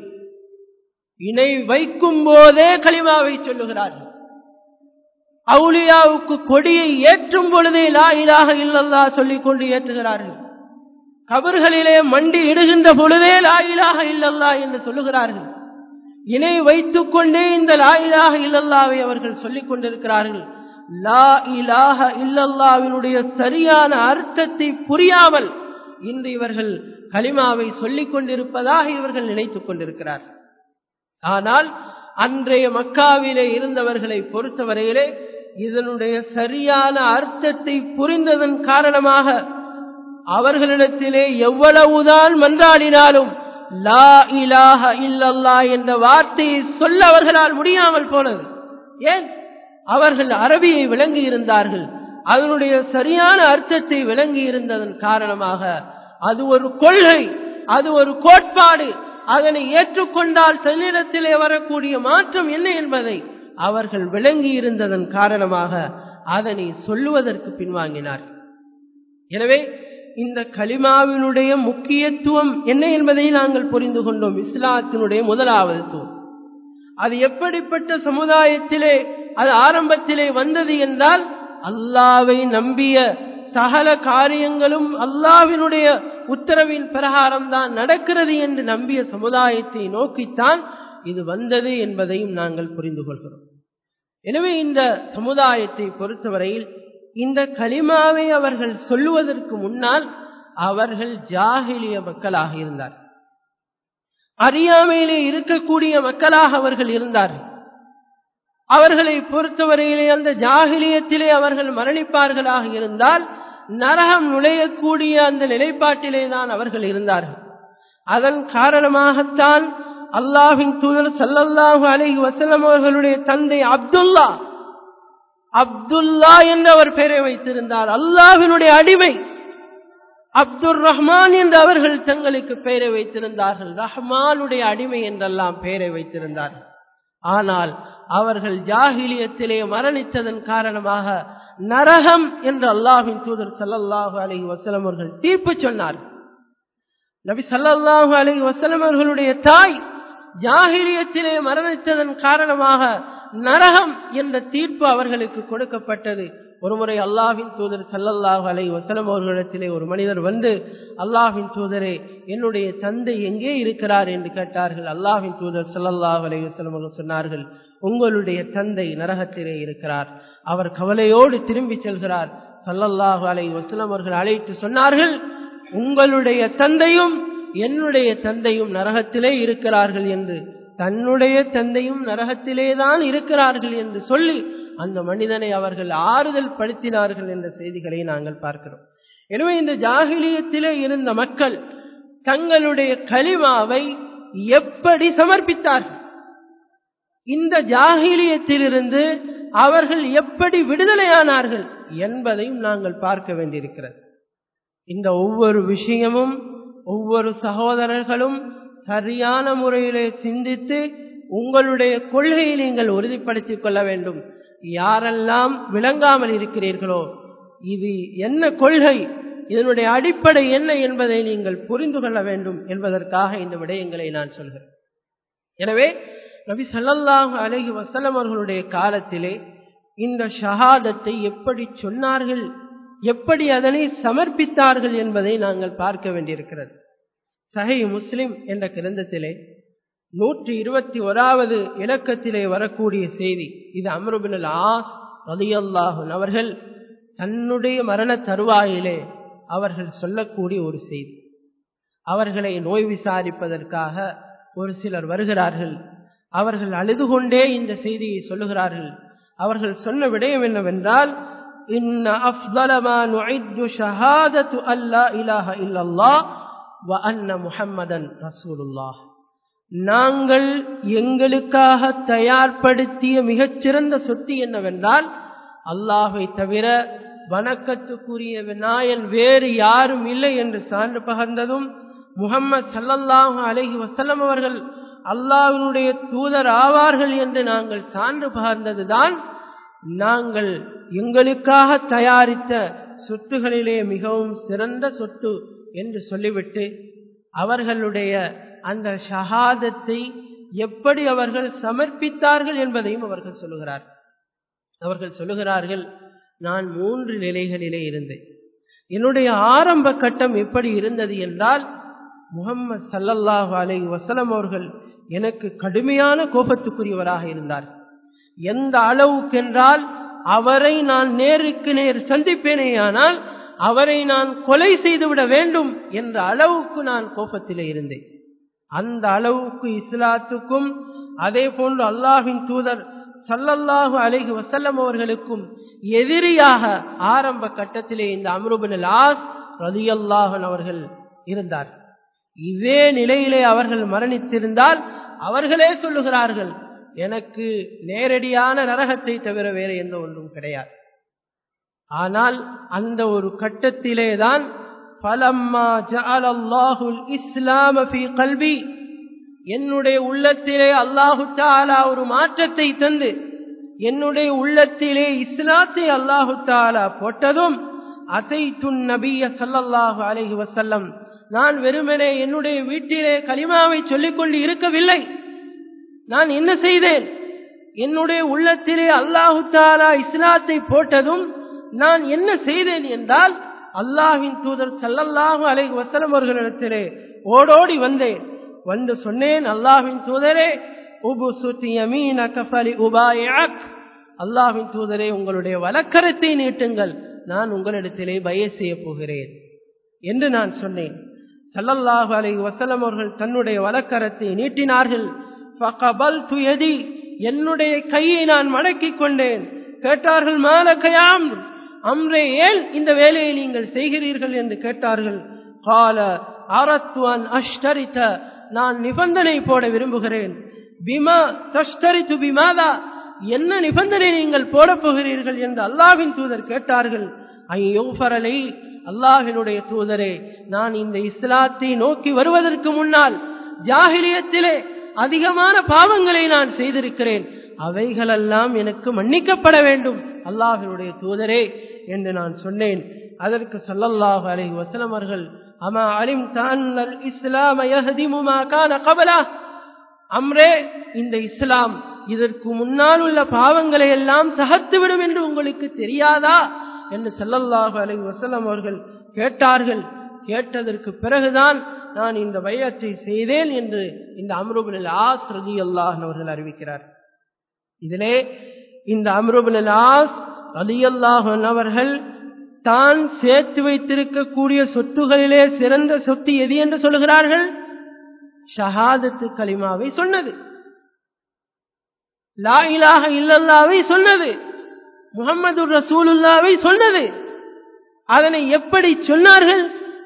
[SPEAKER 1] இணை வைக்கும் போதே களிமாவை சொல்லுகிறார்கள் அவுலியாவுக்கு கொடியை ஏற்றும் பொழுதே லா இலாக இல்லல்லா சொல்லிக் கொண்டு ஏற்றுகிறார்கள் கபர்களிலே மண்டி இடுகின்ற பொழுதே லா இலாக இல்லல்லா என்று சொல்லுகிறார்கள் இணை வைத்துக் கொண்டே இந்த லா இலாக இல்லல்லாவை அவர்கள் சொல்லிக் கொண்டிருக்கிறார்கள் லா இலாக இல்லல்லாவினுடைய சரியான அர்த்தத்தை புரியாமல் இன்று இவர்கள் கலிமாவை சொல்லிக் கொண்டிருப்பதாக இவர்கள் நினைத்துக் கொண்டிருக்கிறார்கள் ஆனால் அன்றைய மக்காவிலே இருந்தவர்களை பொறுத்தவரையிலே இதனுடைய சரியான அர்த்தத்தை புரிந்ததன் காரணமாக அவர்களிடத்திலே எவ்வளவுதான் மன்றாடினாலும் லா இலாஹ இல்லல்லா என்ற வார்த்தையை சொல்ல அவர்களால் முடியாமல் போனது ஏன் அவர்கள் அரபியை விளங்கி இருந்தார்கள் அதனுடைய சரியான அர்த்தத்தை விளங்கி இருந்ததன் காரணமாக அது ஒரு கொள்கை அது ஒரு கோட்பாடு அதனை ஏற்றுக்கொண்டால் தன்னிடத்திலே வரக்கூடிய மாற்றம் என்ன என்பதை அவர்கள் விளங்கி இருந்ததன் காரணமாக அதனை சொல்லுவதற்கு பின்வாங்கினார் எனவே இந்த கலிமாவினுடைய முக்கியத்துவம் என்ன என்பதை நாங்கள் புரிந்து கொண்டோம் இஸ்லாத்தினுடைய முதலாவது தூண் அது எப்படிப்பட்ட சமுதாயத்திலே அது ஆரம்பத்திலே வந்தது என்றால் அல்லாவை நம்பிய சகல காரியங்களும் அல்லாவினுடைய உத்தரவின் பிரகாரம் தான் நடக்கிறது என்று நம்பிய சமுதாயத்தை நோக்கித்தான் இது வந்தது என்பதையும் நாங்கள் புரிந்து கொள்கிறோம் எனவே இந்த சமுதாயத்தை பொறுத்தவரையில் இந்த கலிமாவை அவர்கள் சொல்லுவதற்கு முன்னால் அவர்கள் ஜாகிலிய மக்களாக இருந்தார் அறியாமையிலே இருக்கக்கூடிய மக்களாக அவர்கள் இருந்தார்கள் அவர்களை பொறுத்தவரையிலே அந்த ஜாகிலியத்திலே அவர்கள் மரணிப்பார்களாக இருந்தால் நரகம் நுழையக்கூடிய அந்த நிலைப்பாட்டிலே தான் அவர்கள் இருந்தார்கள் அதன் காரணமாகத்தான் அல்லாஹின் தூதர் சல்லல்லாஹு அலைஹி வஸல்லம் அவர்களுடைய தந்தை அப்துல்லா அப்துல்லா என்று அவர் பெயரை வைத்திருந்தார் அல்லாஹினுடைய அடிமை அப்துல் ரஹ்மான் என்று அவர்கள் தங்களுக்கு பெயரை வைத்திருந்தார்கள் ரஹ்மானுடைய அடிமை என்றெல்லாம் பெயரை வைத்திருந்தார்கள் ஆனால் அவர்கள் ஜாகிலியத்திலே மரணித்ததன் காரணமாக நரகம் என்று அல்லாஹின் தூதர் சல்லல்லாஹு அலைஹி வஸல்லம் அவர்கள் தீர்ப்பு சொன்னார் நபி சல்லல்லாஹு அலைஹி வஸல்லம் அவர்களுடைய தாய் ஜாகிலியத்திலே மரணித்ததன் காரணமாக நரகம் என்ற தீர்ப்பு அவர்களுக்கு கொடுக்கப்பட்டது ஒருமுறை அல்லாஹின் தூதர் சல்லல்லாஹு அலை வசலம் அவர்களிடத்திலே ஒரு மனிதர் வந்து அல்லாஹின் தூதரே என்னுடைய தந்தை எங்கே இருக்கிறார் என்று கேட்டார்கள் அல்லாஹின் தூதர் சல்லல்லாஹு அலை வசலம் அவர்கள் சொன்னார்கள் உங்களுடைய தந்தை நரகத்திலே இருக்கிறார் அவர் கவலையோடு திரும்பி செல்கிறார் சல்லல்லாஹு அலை வசலம் அவர்கள் அழைத்து சொன்னார்கள் உங்களுடைய தந்தையும் என்னுடைய தந்தையும் நரகத்திலே இருக்கிறார்கள் என்று தன்னுடைய தந்தையும் நரகத்திலேதான் இருக்கிறார்கள் என்று சொல்லி அந்த மனிதனை அவர்கள் ஆறுதல் படுத்தினார்கள் என்ற செய்திகளை நாங்கள் பார்க்கிறோம் எனவே இந்த ஜாகிலியத்திலே இருந்த மக்கள் தங்களுடைய களிமாவை எப்படி சமர்ப்பித்தார்கள் இந்த ஜாகிலியத்திலிருந்து அவர்கள் எப்படி விடுதலையானார்கள் என்பதையும் நாங்கள் பார்க்க வேண்டியிருக்கிறது இந்த ஒவ்வொரு விஷயமும் ஒவ்வொரு சகோதரர்களும் சரியான முறையிலே சிந்தித்து உங்களுடைய கொள்கையை நீங்கள் உறுதிப்படுத்திக் கொள்ள வேண்டும் யாரெல்லாம் விளங்காமல் இருக்கிறீர்களோ இது என்ன கொள்கை இதனுடைய அடிப்படை என்ன என்பதை நீங்கள் புரிந்து கொள்ள வேண்டும் என்பதற்காக இந்த விடயங்களை நான் சொல்கிறேன் எனவே நபி சல்லல்லாஹு அலஹி வசலம் அவர்களுடைய காலத்திலே இந்த ஷஹாதத்தை எப்படி சொன்னார்கள் எப்படி அதனை சமர்ப்பித்தார்கள் என்பதை நாங்கள் பார்க்க வேண்டியிருக்கிறது சஹை முஸ்லிம் என்ற கிரந்தத்திலே நூற்றி இருபத்தி ஓராவது இலக்கத்திலே வரக்கூடிய செய்தி இது அம்ருபின் ஆஸ் ரலியல்லாஹுன் அவர்கள் தன்னுடைய மரண தருவாயிலே அவர்கள் சொல்லக்கூடிய ஒரு செய்தி அவர்களை நோய் விசாரிப்பதற்காக ஒரு சிலர் வருகிறார்கள் அவர்கள் அழுது கொண்டே இந்த செய்தியை சொல்லுகிறார்கள் அவர்கள் சொன்ன விடயம் என்னவென்றால் இன்ன அஃதலமா நுஐத்து ஷஹாதத்து அல்லா இலாஹ இல்லல்லாஹ் வ அன்ன முஹம்மதன் ரசூலுல்லாஹ் நாங்கள் எங்களுக்காக தயார்படுத்திய மிகச்சிறந்த சொத்து என்னவென்றால் அல்லாஹை தவிர வணக்கத்துக்குரிய விநாயன் வேறு யாரும் இல்லை என்று சான்று பகர்ந்ததும் முகம்மது சல்லல்லாஹு அலஹி வசல்லம் அவர்கள் அல்லாஹினுடைய தூதர் ஆவார்கள் என்று நாங்கள் சான்று பகர்ந்ததுதான் நாங்கள் எங்களுக்காக தயாரித்த சொத்துகளிலே மிகவும் சிறந்த சொத்து என்று சொல்லிவிட்டு அவர்களுடைய அந்த ஷஹாதத்தை எப்படி அவர்கள் சமர்ப்பித்தார்கள் என்பதையும் அவர்கள் சொல்லுகிறார் அவர்கள் சொல்லுகிறார்கள் நான் மூன்று நிலைகளிலே இருந்தேன் என்னுடைய ஆரம்ப கட்டம் எப்படி இருந்தது என்றால் முகம்மது சல்லல்லாஹு அலை வசலம் அவர்கள் எனக்கு கடுமையான கோபத்துக்குரியவராக இருந்தார் எந்த அளவுக்கென்றால் அவரை நான் நேருக்கு நேர் சந்திப்பேனேயானால் அவரை நான் கொலை செய்துவிட வேண்டும் என்ற அளவுக்கு நான் கோபத்திலே இருந்தேன் அந்த அளவுக்கு இஸ்லாத்துக்கும் அதே போன்று அல்லாஹின் தூதர் சல்லல்லாஹு அலைஹி வசல்லம் அவர்களுக்கும் எதிரியாக ஆரம்ப கட்டத்திலே இந்த அம்ருபின் லாஸ் ரதியல்லாஹன் அவர்கள் இருந்தார் இதே நிலையிலே அவர்கள் மரணித்திருந்தால் அவர்களே சொல்லுகிறார்கள் எனக்கு நேரடியான நரகத்தை தவிர வேறு எந்த ஒன்றும் கிடையாது ஆனால் அந்த ஒரு கட்டத்திலே தான் பலம்மா ஜஅலல்லாஹுல் இஸ்லாம ஃபீ கல்வி என்னுடைய உள்ளத்திலே அல்லாஹு தாலா ஒரு மாற்றத்தை தந்து என்னுடைய உள்ளத்திலே இஸ்லாத்தை அல்லாஹு தாலா போட்டதும் அதை துன் நபிய சல்லல்லாஹு அலைஹி வசல்லம் நான் வெறுமனே என்னுடைய வீட்டிலே கலிமாவை சொல்லிக்கொண்டு இருக்கவில்லை நான் என்ன செய்தேன் என்னுடைய உள்ளத்திலே அல்லாஹு தாலா இஸ்லாத்தை போட்டதும் நான் என்ன செய்தேன் என்றால் அல்லாஹின் தூதர் சல்லல்லாஹு அலைஹி வசலம் அவர்களிடத்திலே ஓடோடி வந்தேன் வந்து சொன்னேன் அல்லாஹின் தூதரே உபு சுத்தியமீன கஃபலி உபாயக் அல்லாஹின் தூதரே உங்களுடைய வழக்கரத்தை நீட்டுங்கள் நான் உங்களிடத்திலே பய செய்ய போகிறேன் என்று நான் சொன்னேன் சல்லல்லாஹு அலைஹி வசலம் அவர்கள் தன்னுடைய வழக்கரத்தை நீட்டினார்கள் ஃபகபல் துயதி என்னுடைய கையை நான் மடக்கிக் கொண்டேன் கேட்டார்கள் மாலக்கையாம் அம்ரே ஏன் இந்த வேலையை நீங்கள் செய்கிறீர்கள் என்று கேட்டார்கள் கால அரத்துவான் அஷ்டரித்த நான் நிபந்தனை போட விரும்புகிறேன் பிமா தஷ்டரித்து பிமாதா என்ன நிபந்தனை நீங்கள் போடப் போகிறீர்கள் என்று அல்லாவின் தூதர் கேட்டார்கள் ஐயோஃபரலை அல்லாஹினுடைய தூதரே நான் இந்த இஸ்லாத்தை நோக்கி வருவதற்கு முன்னால் ஜாகிலியத்திலே அதிகமான பாவங்களை நான் செய்திருக்கிறேன் அவைகளெல்லாம் எனக்கு மன்னிக்கப்பட வேண்டும் அல்லாஹினுடைய தூதரே என்று நான் சொன்னேன் அதற்கு சல்லல்லாஹு அலைஹி வஸல்லம் அவர்கள் அமா அலிம் தான் இஸ்லாம யஹ்திமுமா கான கபலா அம்ரே இந்த இஸ்லாம் இதற்கு முன்னால் உள்ள பாவங்களை எல்லாம் தகர்த்துவிடும் என்று உங்களுக்கு தெரியாதா என்று சல்லல்லாஹு அலைஹி வஸல்லம் அவர்கள் கேட்டார்கள் கேட்டதற்கு பிறகுதான் நான் இந்த பயத்தை செய்தேன் என்று இந்த அம்ருபின் ஆஸ் ரதி அல்லாஹ் அவர்கள் அறிவிக்கிறார் இதிலே இந்த அம்ருபின் ஆஸ் ரதி அல்லாஹன் அவர்கள் தான் சேர்த்து வைத்திருக்கக்கூடிய சொத்துகளிலே சிறந்த சொத்து எது என்று சொல்கிறார்கள் ஷஹாதத்து கலிமாவை சொன்னது லா இலாஹ இல்லல்லாவை சொன்னது முகமது ரசூலுல்லாவை சொன்னது அதனை எப்படி சொன்னார்கள்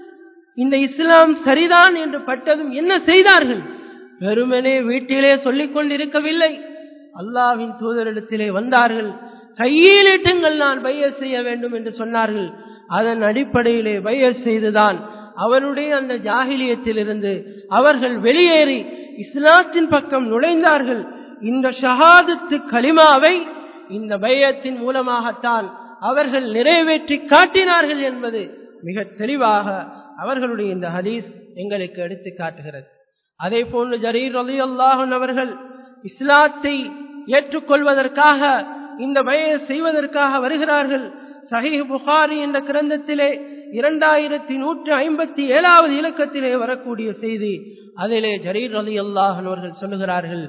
[SPEAKER 1] இந்த இஸ்லாம் சரிதான் என்று பட்டதும் என்ன செய்தார்கள் வெறுமனே வீட்டிலே சொல்லிக் கொண்டிருக்கவில்லை அல்லாவின் தூதரிடத்திலே வந்தார்கள் கையிலிட்டுங்கள் நான் பைய செய்ய வேண்டும் என்று சொன்னார்கள் அதன் அடிப்படையிலே பைய செய்துதான் அவருடைய அந்த ஜாகிலியத்திலிருந்து அவர்கள் வெளியேறி இஸ்லாத்தின் பக்கம் நுழைந்தார்கள் இந்த ஷஹாதத்து கலிமாவை இந்த பையத்தின் மூலமாகத்தான் அவர்கள் நிறைவேற்றி காட்டினார்கள் என்பது மிக தெளிவாக அவர்களுடைய இந்த ஹதீஸ் எங்களுக்கு எடுத்து காட்டுகிறது அதே போன்று ஜரீர் அலி அல்லாஹன் அவர்கள் இஸ்லாத்தை ஏற்றுக்கொள்வதற்காக இந்த பய செய்வதற்காக வருகிறார்கள் சஹீஹ் புகாரி என்ற கிரந்தத்திலே இரண்டாயிரத்தி நூற்றி ஐம்பத்தி ஏழாவது இலக்கத்திலே வரக்கூடிய செய்தி அதிலே ஜரீர் அலி அல்லாஹன் அவர்கள் சொல்லுகிறார்கள்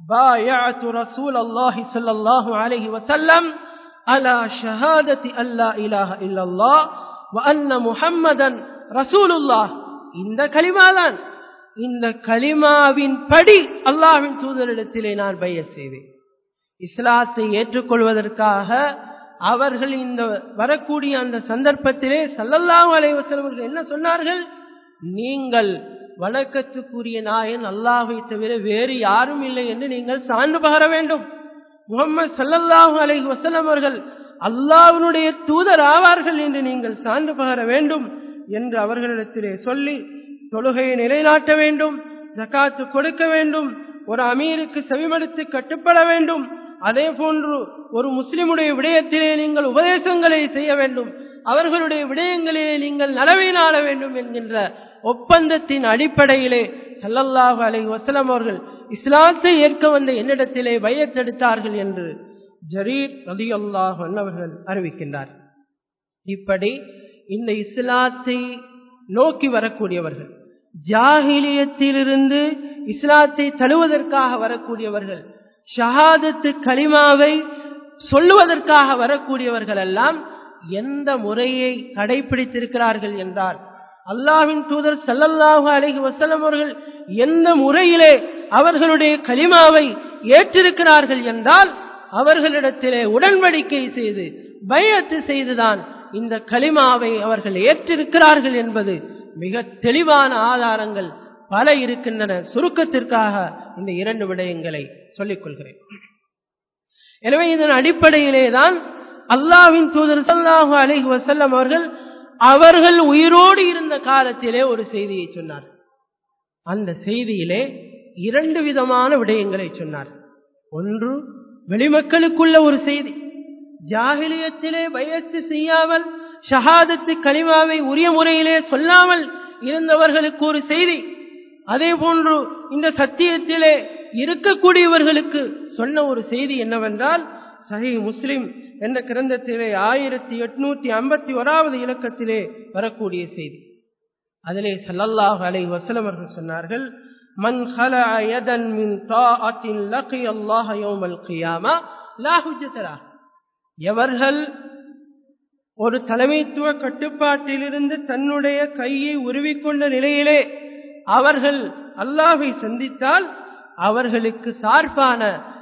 [SPEAKER 1] بايعت رسول الله صلى الله عليه وسلم على شهادة أن لا إله إلا الله وأن محمدا رسول الله இந்த கலிமாதான் இந்த கலிமாவின் படி அல்லாஹ்வின் தூதரிடத்திலே நான் பைய செய்தேன் இஸ்லாத்தை ஏற்றுக்கொள்வதற்காக அவர்கள் இந்த வரக்கூடிய அந்த சந்தர்ப்பத்திலே சல்லல்லாஹு அலைஹி வஸல்லம் என்ன சொன்னார்கள் நீங்கள் வணக்கத்துக்குரிய நாயன் அல்லாஹை தவிர வேறு யாரும் இல்லை என்று நீங்கள் சான்று பகர வேண்டும் முகமது சல்லல்லாஹு அலைஹி வஸல்லம் அவர்கள் அல்லாஹ்வினுடைய தூதர் ஆவார்கள் என்று நீங்கள் சான்று பகர வேண்டும் என்று அவர்களிடத்திலே சொல்லி தொழுகையை நிலைநாட்ட வேண்டும் ஜக்காத்து கொடுக்க வேண்டும் ஒரு அமீருக்கு செவிமடுத்து கட்டுப்பட வேண்டும் அதே போன்று ஒரு முஸ்லிமுடைய விடயத்திலே நீங்கள் உபதேசங்களை செய்ய வேண்டும் அவர்களுடைய விடயங்களிலே நீங்கள் நலவை நாட வேண்டும் என்கின்ற ஒப்பந்தத்தின் அடிப்படையிலே சல்லல்லாஹு அலை வசலம் அவர்கள் இஸ்லாத்தை ஏற்க வந்த என்னிடத்திலே பயத்தெடுத்தார்கள் என்று ஜரீர் ரதி அல்லாஹ் அவர்கள் அறிவிக்கின்றார் இப்படி இந்த இஸ்லாத்தை நோக்கி வரக்கூடியவர்கள் ஜாகிலியத்திலிருந்து இஸ்லாத்தை தழுவதற்காக வரக்கூடியவர்கள் ஷஹாதத்து கலிமாவை சொல்லுவதற்காக வரக்கூடியவர்கள் எல்லாம் எந்த முறையை கடைபிடித்திருக்கிறார்கள் என்றால் அல்லாவின் தூதர் சல்லல்லாஹு அலைஹி வசல்லம் அவர்கள் எந்த முறையிலே அவர்களுடைய கலிமாவை ஏற்றிருக்கிறார்கள் என்றால் அவர்களிடத்திலே உடன்படிக்கை செய்து பயத்து செய்துதான் இந்த கலிமாவை அவர்கள் ஏற்றிருக்கிறார்கள் என்பது மிக தெளிவான ஆதாரங்கள் பல இருக்கின்றன சுருக்கத்திற்காக இந்த இரண்டு விடயங்களை சொல்லிக் கொள்கிறேன் எனவே இதன் அடிப்படையிலே தான் அல்லாவின் தூதர் சல்லாஹு அலைஹி வசல்லம் அவர்கள் அவர்கள் உயிரோடு இருந்த காலத்திலே ஒரு செய்தியை சொன்னார் அந்த செய்தியிலே இரண்டு விதமான விடயங்களை சொன்னார் ஒன்று வெளிமக்களுக்குள்ள ஒரு செய்தி ஜாகிலியத்திலே பயத்து செய்யாமல் ஷஹாதத்து கலிமாவை உரிய முறையிலே சொல்லாமல் இருந்தவர்களுக்கு ஒரு செய்தி அதே போன்று இந்த சத்தியத்திலே இருக்கக்கூடியவர்களுக்கு சொன்ன ஒரு செய்தி என்னவென்றால் சஹி முஸ்லிம் என்ற கிரந்தத்திலே ஆயிரத்தி எட்நூத்தி ஐம்பத்தி ஓராவது இலக்கத்திலே வரக்கூடிய செய்தி அதிலே சல்லல்லாஹு அலை வசலம் அவர்கள் சொன்னார்கள் மன் ஹலா யதன் மின் தாஅத்தின் லகி அல்லாஹ் யௌமல் கியாமா லா ஹுஜ்ஜதலா எவர்கள் ஒரு தலைமைத்துவ கட்டுப்பாட்டிலிருந்து தன்னுடைய கையை உருவிக்கொண்ட நிலையிலே அவர்கள் அல்லாஹை சந்தித்தால் அவர்களுக்கு சார்பான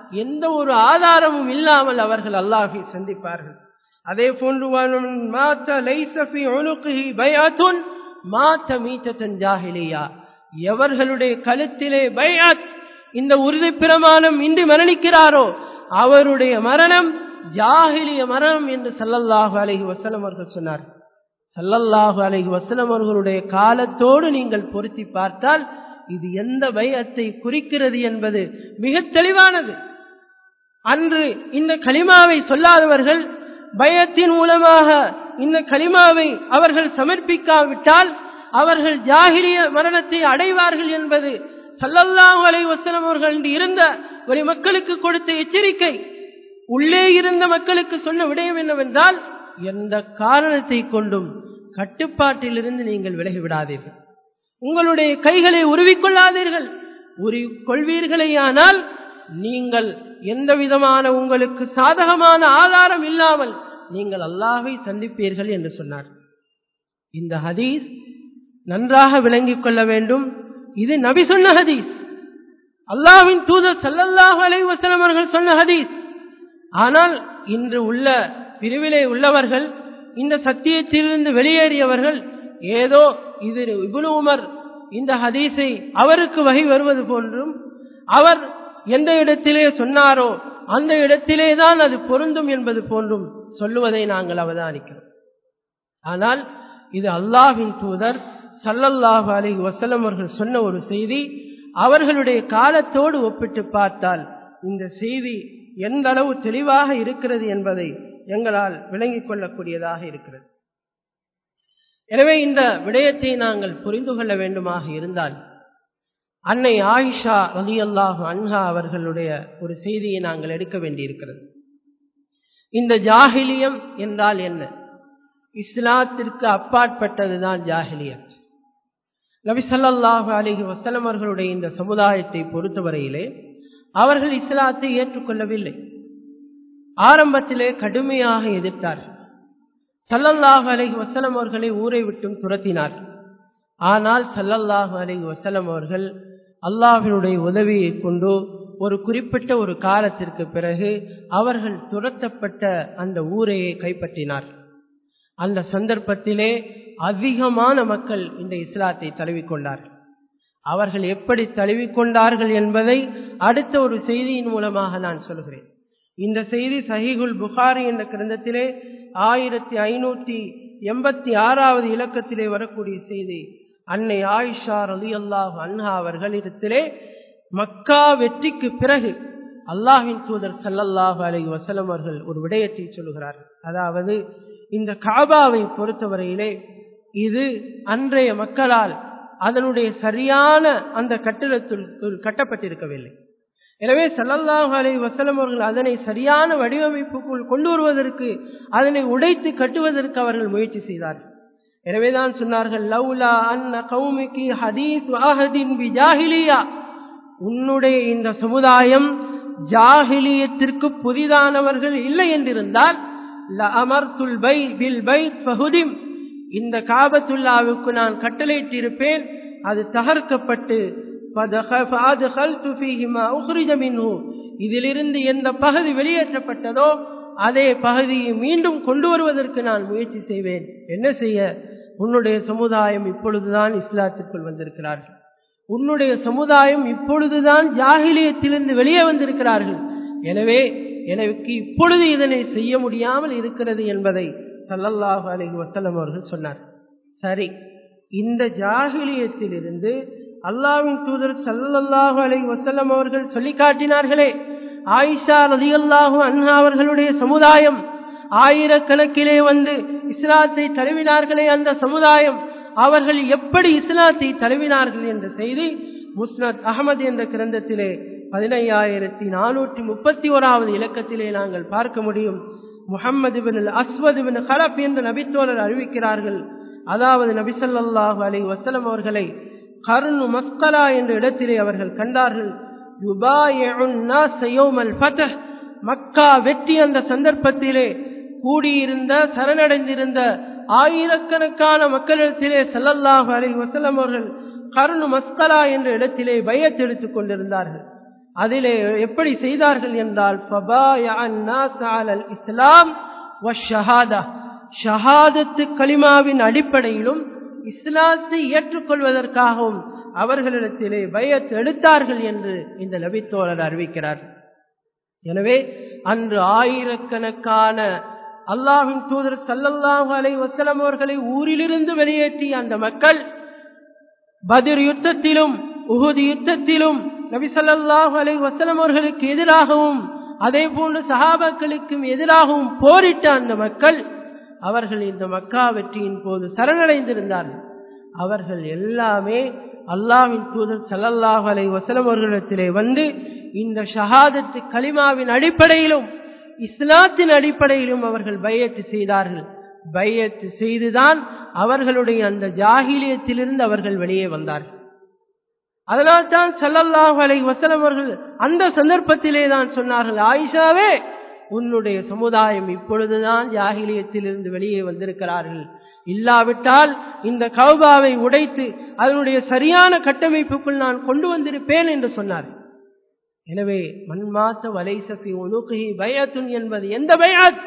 [SPEAKER 1] எந்த ஒரு ஆதாரமும் இல்லாமல் அவர்கள் அல்லாஹை சந்திப்பார்கள் அதே போன்று மாத்த லைசஃபி உனுகுஹி பயாத்துன் மாத்த மீத்தத்தன் ஜாஹிலியா எவர்களுடைய கழுத்திலே பயாத் இந்த உறுதி பிரமாணம் இன்றி மரணிக்கிறாரோ அவருடைய மரணம் ஜாகிலிய மரணம் என்று சல்லல்லாஹு அலைஹி வசலம் அவர்கள் சொன்னார் சல்லல்லாஹு அலைஹி வசலம் அவர்களுடைய காலத்தோடு நீங்கள் பொருத்தி பார்த்தால் இது எந்த பயத்தை குறிக்கிறது என்பது மிக தெளிவானது அன்று இந்த களிமாவை சொல்லாதவர்கள் பயத்தின் மூலமாக இந்த களிமாவை அவர்கள் சமர்ப்பிக்காவிட்டால் அவர்கள் ஜாகிலிய மரணத்தை அடைவார்கள் என்பது சல்லல்லாஹு அலை வசலம் அவர்கள் இருந்த ஒரு மக்களுக்கு கொடுத்த எச்சரிக்கை உள்ளே இருந்த மக்களுக்கு சொன்ன விடயம் என்னவென்றால் எந்த காரணத்தை கொண்டும் கட்டுப்பாட்டிலிருந்து நீங்கள் விலகிவிடாதீர்கள் உங்களுடைய கைகளை உருவிக்கொள்ளாதீர்கள் உருவிக்கொள்வீர்களேயானால் நீங்கள் எந்த விதமான உங்களுக்கு சாதகமான ஆதாரம் இல்லாமல் நீங்கள் அல்லாஹை சந்திப்பீர்கள் என்று சொன்னார் இந்த ஹதீஸ் நன்றாக விளங்கிக் கொள்ள வேண்டும் இது நபி சொன்ன ஹதீஸ் அல்லாஹ்வின் தூதர் சல்லல்லாஹு அலைஹி வஸல்லம் அவர்கள் சொன்ன ஹதீஸ் ஆனால் இன்று உள்ள பிரிவிலே உள்ளவர்கள் இந்த சத்தியத்திலிருந்து வெளியேறியவர்கள் ஏதோ இது இப்னு உமர் இந்த ஹதீஸை அவருக்கு வகை வருவது போன்றும் அவர் எந்த இடத்திலே சொன்னாரோ அந்த இடத்திலே தான் அது பொருந்தும் என்பது போன்றும் சொல்லுவதை நாங்கள் அவதானிக்கிறோம் ஆனால் இது அல்லாஹ்வின் தூதர் சல்லல்லாஹு அலைஹி வஸல்லம் அவர்கள் சொன்ன ஒரு செய்தி அவர்களுடைய காலத்தோடு ஒப்பிட்டு பார்த்தால் இந்த செய்தி எந்த அளவு தெளிவாக இருக்கிறது என்பதை எங்களால் விளங்கிக் கொள்ளக்கூடியதாக இருக்கிறது எனவே இந்த விடயத்தை நாங்கள் புரிந்து கொள்ள வேண்டுமாக இருந்தால் அன்னை ஆயிஷா ரலியல்லாஹு அன்ஹா அவர்களுடைய ஒரு செய்தியை நாங்கள் எடுக்க வேண்டியிருக்கிறது இந்த ஜாகிலியம் என்றால் என்ன இஸ்லாத்திற்கு அப்பாற்பட்டதுதான் ஜாகிலியம் நபி ஸல்லல்லாஹு அலைஹி வஸல்லம் அவர்களுடைய இந்த சமுதாயத்தை பொறுத்தவரையிலே அவர்கள் இஸ்லாத்தை ஏற்றுக்கொள்ளவில்லை ஆரம்பத்திலே கடுமையாக எதிர்த்தார்கள் சல்லல்லாஹு அலைஹி வஸல்லம் அவர்களை ஊரை விட்டும் துரத்தினார் ஆனால் சல்லல்லாஹு அலைஹி வஸல்லம் அவர்கள் அல்லாஹினுடைய உதவியை கொண்டு ஒரு குறிப்பிட்ட ஒரு காலத்திற்கு பிறகு அவர்கள் துரத்தப்பட்ட அந்த ஊரையை கைப்பற்றினார் அந்த சந்தர்ப்பத்திலே அதிகமான மக்கள் இந்த இஸ்லாத்தை தழுவிக்கொண்டார்கள் அவர்கள் எப்படி தழுவிக்கொண்டார்கள் என்பதை அடுத்த ஒரு செய்தியின் மூலமாக நான் சொல்கிறேன் இந்த செய்தி சஹீகுல் புகாரி என்ற கிரந்தத்திலே ஆயிரத்தி ஐநூற்றி எண்பத்தி ஆறாவது இலக்கத்திலே வரக்கூடிய செய்தி அன்னை ஆயிஷா ரலி அல்லாஹ் அன்ஹா அவர்களிடத்திலே மக்கா வெற்றிக்கு பிறகு அல்லாஹின் தூதர் சல்லல்லாஹு அலைஹி வஸல்லம் அவர்கள் ஒரு விடயத்தை சொல்கிறார் அதாவது இந்த காபாவை பொறுத்தவரையிலே இது அன்றைய மக்களால் அதனுடைய சரியான அந்த கட்டிடத்தில் கட்டப்பட்டிருக்கவில்லை எனவே சல்லல்லாஹு அலைஹி வஸல்லம் அவர்கள் அதனை சரியான வடிவமைப்புக்குள் கொண்டு வருவதற்கு அதனை உடைத்து கட்டுவதற்கு அவர்கள் முயற்சி செய்தார்கள் எனவேதான் சொன்னார்கள் லவ்லா அன்ன கௌமிக்கு ஹதீஸ் அஹதின் பி ஜாஹிலியா உன்னுடைய இந்த சமுதாயம் ஜாஹிலியத்திற்கு புதிதானவர்கள் இல்லை என்றிருந்தால் அமர்துல் பை பில் பை பகுதிம் இந்த காபத்துல்லாவுக்கு நான் கட்டளையிட்டிருப்பேன் அது தகர்க்கப்பட்டு இதிலிருந்து எந்த பகுதி வெளியேற்றப்பட்டதோ அதே பகுதியை மீண்டும் கொண்டு வருவதற்கு நான் முயற்சி செய்வேன் என்ன செய்ய உன்னுடைய சமுதாயம் இப்பொழுதுதான் இஸ்லாத்திற்குள் வந்திருக்கிறார்கள் உன்னுடைய சமுதாயம் இப்பொழுதுதான் ஜாகிலியத்திலிருந்து வெளியே வந்திருக்கிறார்கள் எனவே எனக்கு இப்பொழுது இதனை செய்ய முடியாமல் இருக்கிறது என்பதை சல்லல்லாஹு அலைஹி வசல்லம் அவர்கள் சொன்னார் சரி இந்த ஜாகிலியத்திலிருந்து அல்லாவின் தூதர் சல்லல்லாஹு அலைஹி வசல்லம் அவர்கள் சொல்லி காட்டினார்களே ஆயிஷா ரலியல்லாஹு அன்ஹா அவர்களுடைய சமுதாயம் ஆயிரக்கணக்கிலே வந்து இஸ்லாத்தை தழுவினார்களே அந்த சமுதாயம் அவர்கள் எப்படி இஸ்லாத்தை தழுவினார்கள் என்ற செய்தி முஸ்னத் அகமது என்ற கிரந்தத்திலே பதினையாயிரத்தி நானூற்றி முப்பத்தி ஓராவது இலக்கத்திலே நாங்கள் பார்க்க முடியும் முகம்மது பின் அஸ்வது பின் ஹலப் என்ற நபித்தோழர் அறிவிக்கிறார்கள் அதாவது நபிசல்லாஹு அலி வசலம் அவர்களை கர்னு மஸ்கலா என்ற இடத்திலே அவர்கள் கண்டார்கள் மக்கா வெற்றி அந்த சந்தர்ப்பத்திலே கூடியிருந்த சரணடைந்திருந்த ஆயிரக்கணக்கான மக்களிடத்திலே சல்லல்லாஹு அலி வசலம் அவர்கள் கருணு மஸ்கலா என்ற இடத்திலே பயத்தெடுத்துக் கொண்டிருந்தார்கள் அதிலே எப்படி செய்தார்கள் என்றால் இஸ்லாம் ஷஹாதத்து கலிமாவின் அடிப்படையிலும் இஸ்லாத்தை ஏற்றுக்கொள்வதற்காகவும் அவர்களிடத்திலே பயத்து எடுத்தார்கள் என்று இந்த நபித்தோழர் அறிவிக்கிறார் எனவே அன்று ஆயிரக்கணக்கான அல்லாஹின் தூதர் சல்லல்லாஹு அலை வசலம் அவர்களை ஊரிலிருந்து வெளியேற்றிய அந்த மக்கள் பதிர் யுத்தத்திலும் உகுதி யுத்தத்திலும் நபி சல்லாஹூ அலை வசலம் அவர்களுக்கு எதிராகவும் அதே போன்று சஹாபாக்களுக்கும் எதிராகவும் போரிட்ட அந்த மக்கள் அவர்கள் இந்த மக்கா வெற்றியின் போது சரணடைந்திருந்தார்கள் அவர்கள் எல்லாமே அல்லாவின் தூதர் சல்லல்லாஹு அலை வசலம் அவர்களிடத்திலே வந்து இந்த ஷஹாதத்து கலிமாவின் அடிப்படையிலும் இஸ்லாத்தின் அடிப்படையிலும் அவர்கள் பையத்து செய்தார்கள் பையத்து செய்துதான் அவர்களுடைய அந்த ஜாகிலியத்திலிருந்து அவர்கள் வெளியே வந்தார்கள் அதனால் தான் சல்லல்லாஹு அலை வசலம் அவர்கள் அந்த சந்தர்ப்பத்திலே தான் சொன்னார்கள் ஆயிஷாவே உன்னுடைய சமுதாயம் இப்பொழுதுதான் ஜாகிலியத்திலிருந்து வெளியே வந்திருக்கிறார்கள் இல்லாவிட்டால் இந்த கௌபாவை உடைத்து அதனுடைய சரியான கட்டமைப்புக்குள் நான் கொண்டு வந்திருப்பேன் என்று சொன்னார் எனவே மண்மாத்த வலைசபி உனுகி பயத்துன் என்பது எந்த பயாத்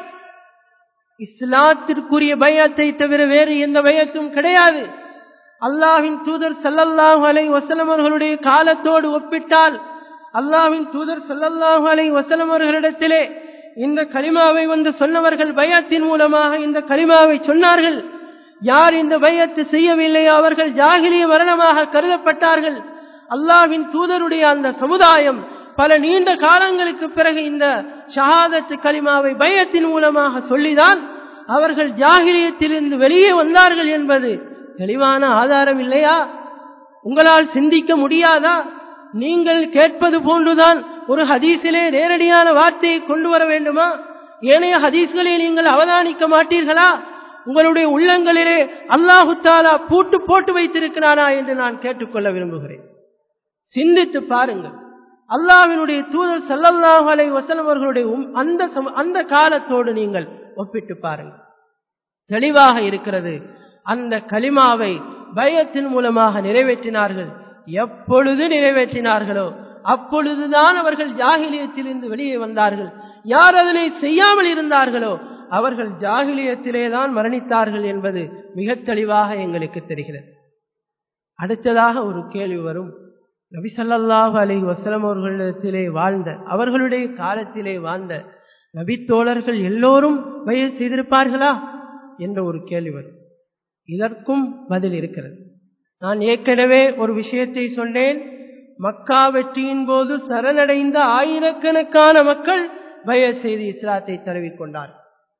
[SPEAKER 1] இஸ்லாத்திற்குரிய பயத்தை தவிர வேறு எந்த பயத்தும் கிடையாது அல்லாவின் தூதர் சல்லல்லாஹு அலை வசலம் அவர்களுடைய காலத்தோடு ஒப்பிட்டால் அல்லாவின் தூதர் சல்லல்லாஹு அலை வசலம் அவர்களிடத்திலே இந்த கலிமாவை வந்து சொன்னவர்கள் பயத்தின் மூலமாக இந்த கலிமாவை சொன்னார்கள் யார் இந்த பயத்து செய்யவில்லையோ அவர்கள் ஜாகிலிய மரணமாக கருதப்பட்டார்கள் அல்லாவின் தூதருடைய அந்த சமுதாயம் பல நீண்ட காலங்களுக்கு பிறகு இந்த ஷஹாதத்து கலிமாவை பயத்தின் மூலமாக சொல்லிதான் அவர்கள் ஜாகிலியத்திலிருந்து வெளியே வந்தார்கள் என்பது தெளிவான ஆதாரம் இல்லையா உங்களால் சிந்திக்க முடியாதா நீங்கள் கேட்பது போன்றுதான் ஒரு ஹதீஸிலே நேரடியான வார்த்தையை கொண்டு வர வேண்டுமா ஏனைய ஹதீஸ்களை நீங்கள் அவதானிக்க மாட்டீர்களா உங்களுடைய உள்ளங்களிலே அல்லாஹு தாலா பூட்டு போட்டு வைத்திருக்கிறானா என்று நான் கேட்டுக்கொள்ள விரும்புகிறேன் சிந்தித்து பாருங்கள் அல்லாவினுடைய தூதர் சல்லல்லாஹு அலை வசலம் அவர்களுடைய அந்த அந்த காலத்தோடு நீங்கள் ஒப்பிட்டு பாருங்கள் தெளிவாக இருக்கிறது அந்த கலிமாவை பயத்தின் மூலமாக நிறைவேற்றினார்கள் எப்பொழுது நிறைவேற்றினார்களோ அப்பொழுதுதான் அவர்கள் ஜாகிலியத்திலிருந்து வெளியே வந்தார்கள் யார் அதனை செய்யாமல் இருந்தார்களோ அவர்கள் ஜாகிலியத்திலே தான் மரணித்தார்கள் என்பது மிக தெளிவாக எங்களுக்கு தெரிகிறது அடுத்ததாக ஒரு கேள்வி வரும் நபிசல்லாஹு அலி வசலம் அவர்களிடத்திலே வாழ்ந்த அவர்களுடைய காலத்திலே வாழ்ந்த நபித்தோழர்கள் எல்லோரும் வயது செய்திருப்பார்களா என்ற ஒரு கேள்வி வரும் இதற்கும் பதில் இருக்கிறது நான் ஏற்கனவே ஒரு விஷயத்தை சொன்னேன் மக்கா வெற்றியின் போது சரணடைந்த ஆயிரக்கணக்கான மக்கள் பய செய்தி இஸ்லாத்தை தழுவிக்கொண்டார்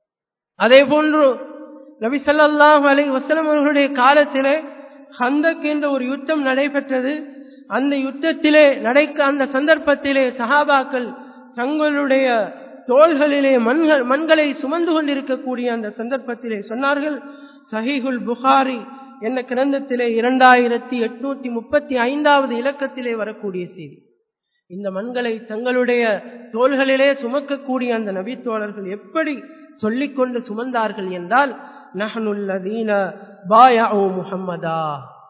[SPEAKER 1] அதே போன்று நபி சல்லாஹ் அலை வசலம் அவர்களுடைய காலத்திலே ஹந்தக் என்ற ஒரு யுத்தம் நடைபெற்றது அந்த யுத்தத்திலே நடைக்க அந்த சந்தர்ப்பத்திலே சஹாபாக்கள் தங்களுடைய தோள்களிலே மண்கள் மண்களை சுமந்து கொண்டிருக்கக்கூடிய அந்த சந்தர்ப்பத்திலே சொன்னார்கள் சஹீகுல் புகாரி என்ற கிரந்தத்திலே இரண்டாயிரத்தி எட்நூத்தி முப்பத்தி ஐந்தாவது இலக்கத்திலே வரக்கூடிய செய்தி இந்த மண்களை தங்களுடைய தோள்களிலே சுமக்கக்கூடிய அந்த நபித்தோழர்கள் எப்படி சொல்லிக்கொண்டு சுமந்தார்கள் என்றால் நஹனுல்லதீன பாயா முஹம்மதா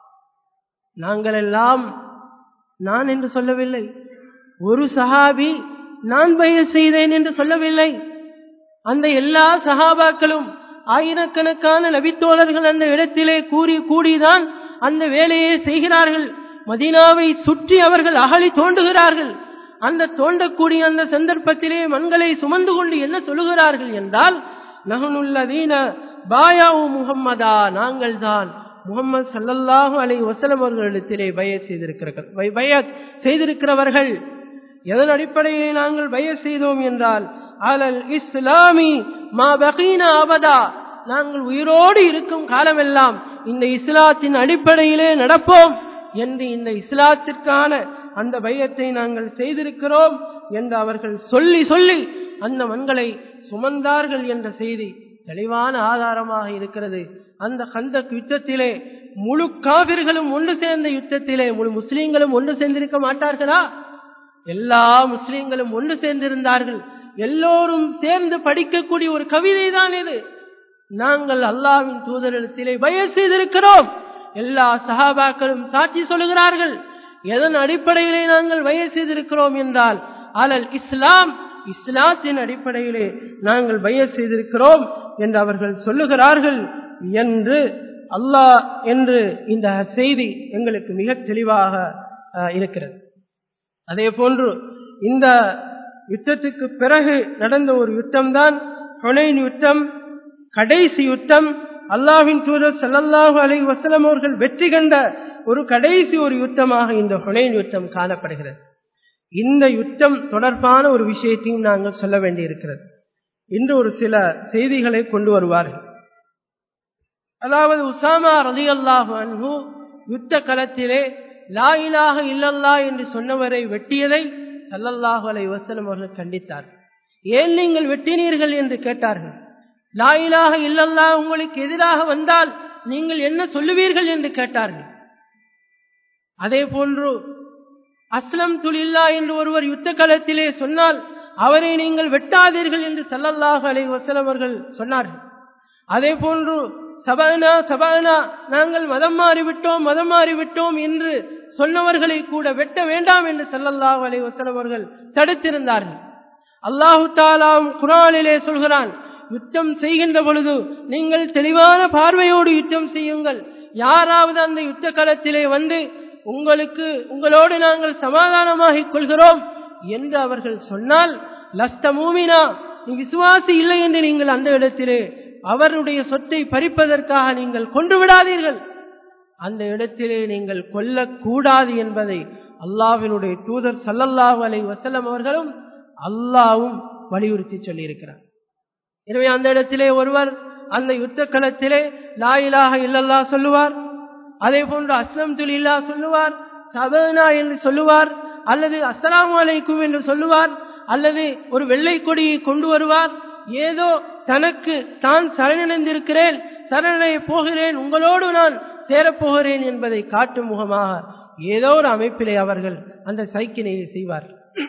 [SPEAKER 1] நாங்கள் எல்லாம் நான் என்று சொல்லவில்லை ஒரு சஹாபி நான் பய செய்தேன் என்று சொல்லவில்லை அந்த எல்லா சஹாபாக்களும் ஆயிரக்கணக்கான நபித்தோழர்கள் அந்த இடத்திலே கூறி கூடிதான் அந்த வேலையை செய்கிறார்கள் மதீனாவை சுற்றி அவர்கள் அகழி தோண்டுகிறார்கள் அந்த தோண்டக்கூடிய அந்த சந்தர்ப்பத்திலே மண்களை சுமந்து கொண்டு என்ன சொல்லுகிறார்கள் என்றால் நகனுள்ளதீன பாயாவு முகம்மதா நாங்கள் தான் முகமது சல்லல்லாஹு அலை வசலம் அவர்களிடத்திலே பய செய்திருக்கிறார்கள் பய செய்திருக்கிறவர்கள் எதன் அடிப்படையில் நாங்கள் பய செய்தோம் என்றால் அலல் இஸ்லாமி மா பகீன அபதா நாங்கள் உயிரோடு இருக்கும் காலமெல்லாம் இந்த இஸ்லாத்தின் அடிப்படையிலே நடப்போம் என்று இந்த இஸ்லாத்திற்கான அந்த பயத்தை நாங்கள் செய்திருக்கிறோம் என்று அவர்கள் சொல்லி சொல்லி அந்த மண்களை சுமந்தார்கள் என்ற செய்தி தெளிவான ஆதாரமாக இருக்கிறது அந்த கந்தக் யுத்தத்திலே முழு காவிர்களும் ஒன்று சேர்ந்த யுத்தத்திலே முழு முஸ்லீம்களும் ஒன்று சேர்ந்திருக்க மாட்டார்களா எல்லா முஸ்லீம்களும் ஒன்று சேர்ந்திருந்தார்கள் எல்லோரும் சேர்ந்து படிக்கக்கூடிய ஒரு கவிதை தான் இது நாங்கள் அல்லாவின் தூதரிடத்திலே பய செய்திருக்கிறோம் எல்லா சஹாபாக்களும் சாட்சி சொல்லுகிறார்கள் எதன் அடிப்படையிலே நாங்கள் வய செய்திருக்கிறோம் என்றால் அலல் இஸ்லாம் இஸ்லாத்தின் அடிப்படையிலே நாங்கள் வய செய்திருக்கிறோம் என்று அவர்கள் சொல்லுகிறார்கள் என்று அல்லாஹ் என்று இந்த செய்தி எங்களுக்கு மிக தெளிவாக இருக்கிறது அதே போன்று இந்த யுத்தத்துக்கு பிறகு நடந்த ஒரு யுத்தம் தான் ஹொனைன் யுத்தம் கடைசி யுத்தம் அல்லாவின் தூதர் சல்லல்லாஹு அலை வசலம் அவர்கள் வெற்றி கண்ட ஒரு கடைசி ஒரு யுத்தமாக இந்த ஹொனைன் யுத்தம் காணப்படுகிறது இந்த யுத்தம் தொடர்பான ஒரு விஷயத்தையும் நாங்கள் சொல்ல வேண்டியிருக்கிறது இன்று ஒரு சில செய்திகளை கொண்டு வருவார்கள் அதாவது உசாமா ரதி அல்லாஹு அன்பு யுத்த களத்திலே லா இலாக இல்லல்லா என்று சொன்னவரை வெட்டியதை சல்லல்லாஹு அலை வசலம் அவர்கள் கண்டித்தார் ஏன் நீங்கள் வெட்டினீர்கள் என்று கேட்டார்கள் லா இலாக இல்லல்லா உங்களுக்கு எதிராக வந்தால் நீங்கள் என்ன சொல்லுவீர்கள் என்று கேட்டார்கள் அதே போன்று அஸ்லம் துலில்லா என்று ஒருவர் யுத்த களத்திலே சொன்னால் அவரை நீங்கள் வெட்டாதீர்கள் என்று சல்லல்லாஹு அலை வசலம் அவர்கள் சொன்னார்கள் அதே போன்று சபானா சபானா நாங்கள் மதம் மாறிவிட்டோம் மதம் மாறிவிட்டோம் என்று சொன்னவர்களை கூட வெட்ட வேண்டாம் என்று சல்லல்லாஹு அலை வசலம் அவர்கள் தடுத்திருந்தார்கள் அல்லாஹு தாலாம் குரானிலே சொல்கிறான் யுத்தம் செய்கின்ற பொழுது நீங்கள் தெளிவான பார்வையோடு யுத்தம் செய்யுங்கள் யாராவது அந்த யுத்த களத்திலே வந்து உங்களுக்கு உங்களோடு நாங்கள் சமாதானமாகிக் கொள்கிறோம் என்று அவர்கள் சொன்னால் லஸ்த மூமினா நீ விசுவாசி இல்லை என்று நீங்கள் அந்த இடத்திலே அவருடைய சொத்தை பறிப்பதற்காக நீங்கள் கொன்று விடாதீர்கள் அந்த இடத்திலே நீங்கள் கொல்லக்கூடாது என்பதை அல்லாவினுடைய தூதர் சல்லல்லாஹு அலை வசல்லம் அவர்களும் அல்லாவும் வலியுறுத்தி சொல்லியிருக்கிறார் எனவே அந்த இடத்திலே ஒருவர் அந்த யுத்த களத்திலே லாயிலாக இல்லல்லா சொல்லுவார் அதே போன்று அஸ்லம் துலில்லா சொல்லுவார் சபனா என்று சொல்லுவார் அல்லது அஸ்லாம் அலைக்கும் என்று சொல்லுவார் அல்லது ஒரு வெள்ளை கொடியை கொண்டு வருவார் ஏதோ தனக்கு தான் சரணடைந்திருக்கிறேன் சரணடைய போகிறேன் உங்களோடு நான் சேரப்போகிறேன் என்பதை காட்டும் முகமாக ஏதோ ஒரு அமைப்பிலே அவர்கள் அந்த சைக்கினை செய்வார்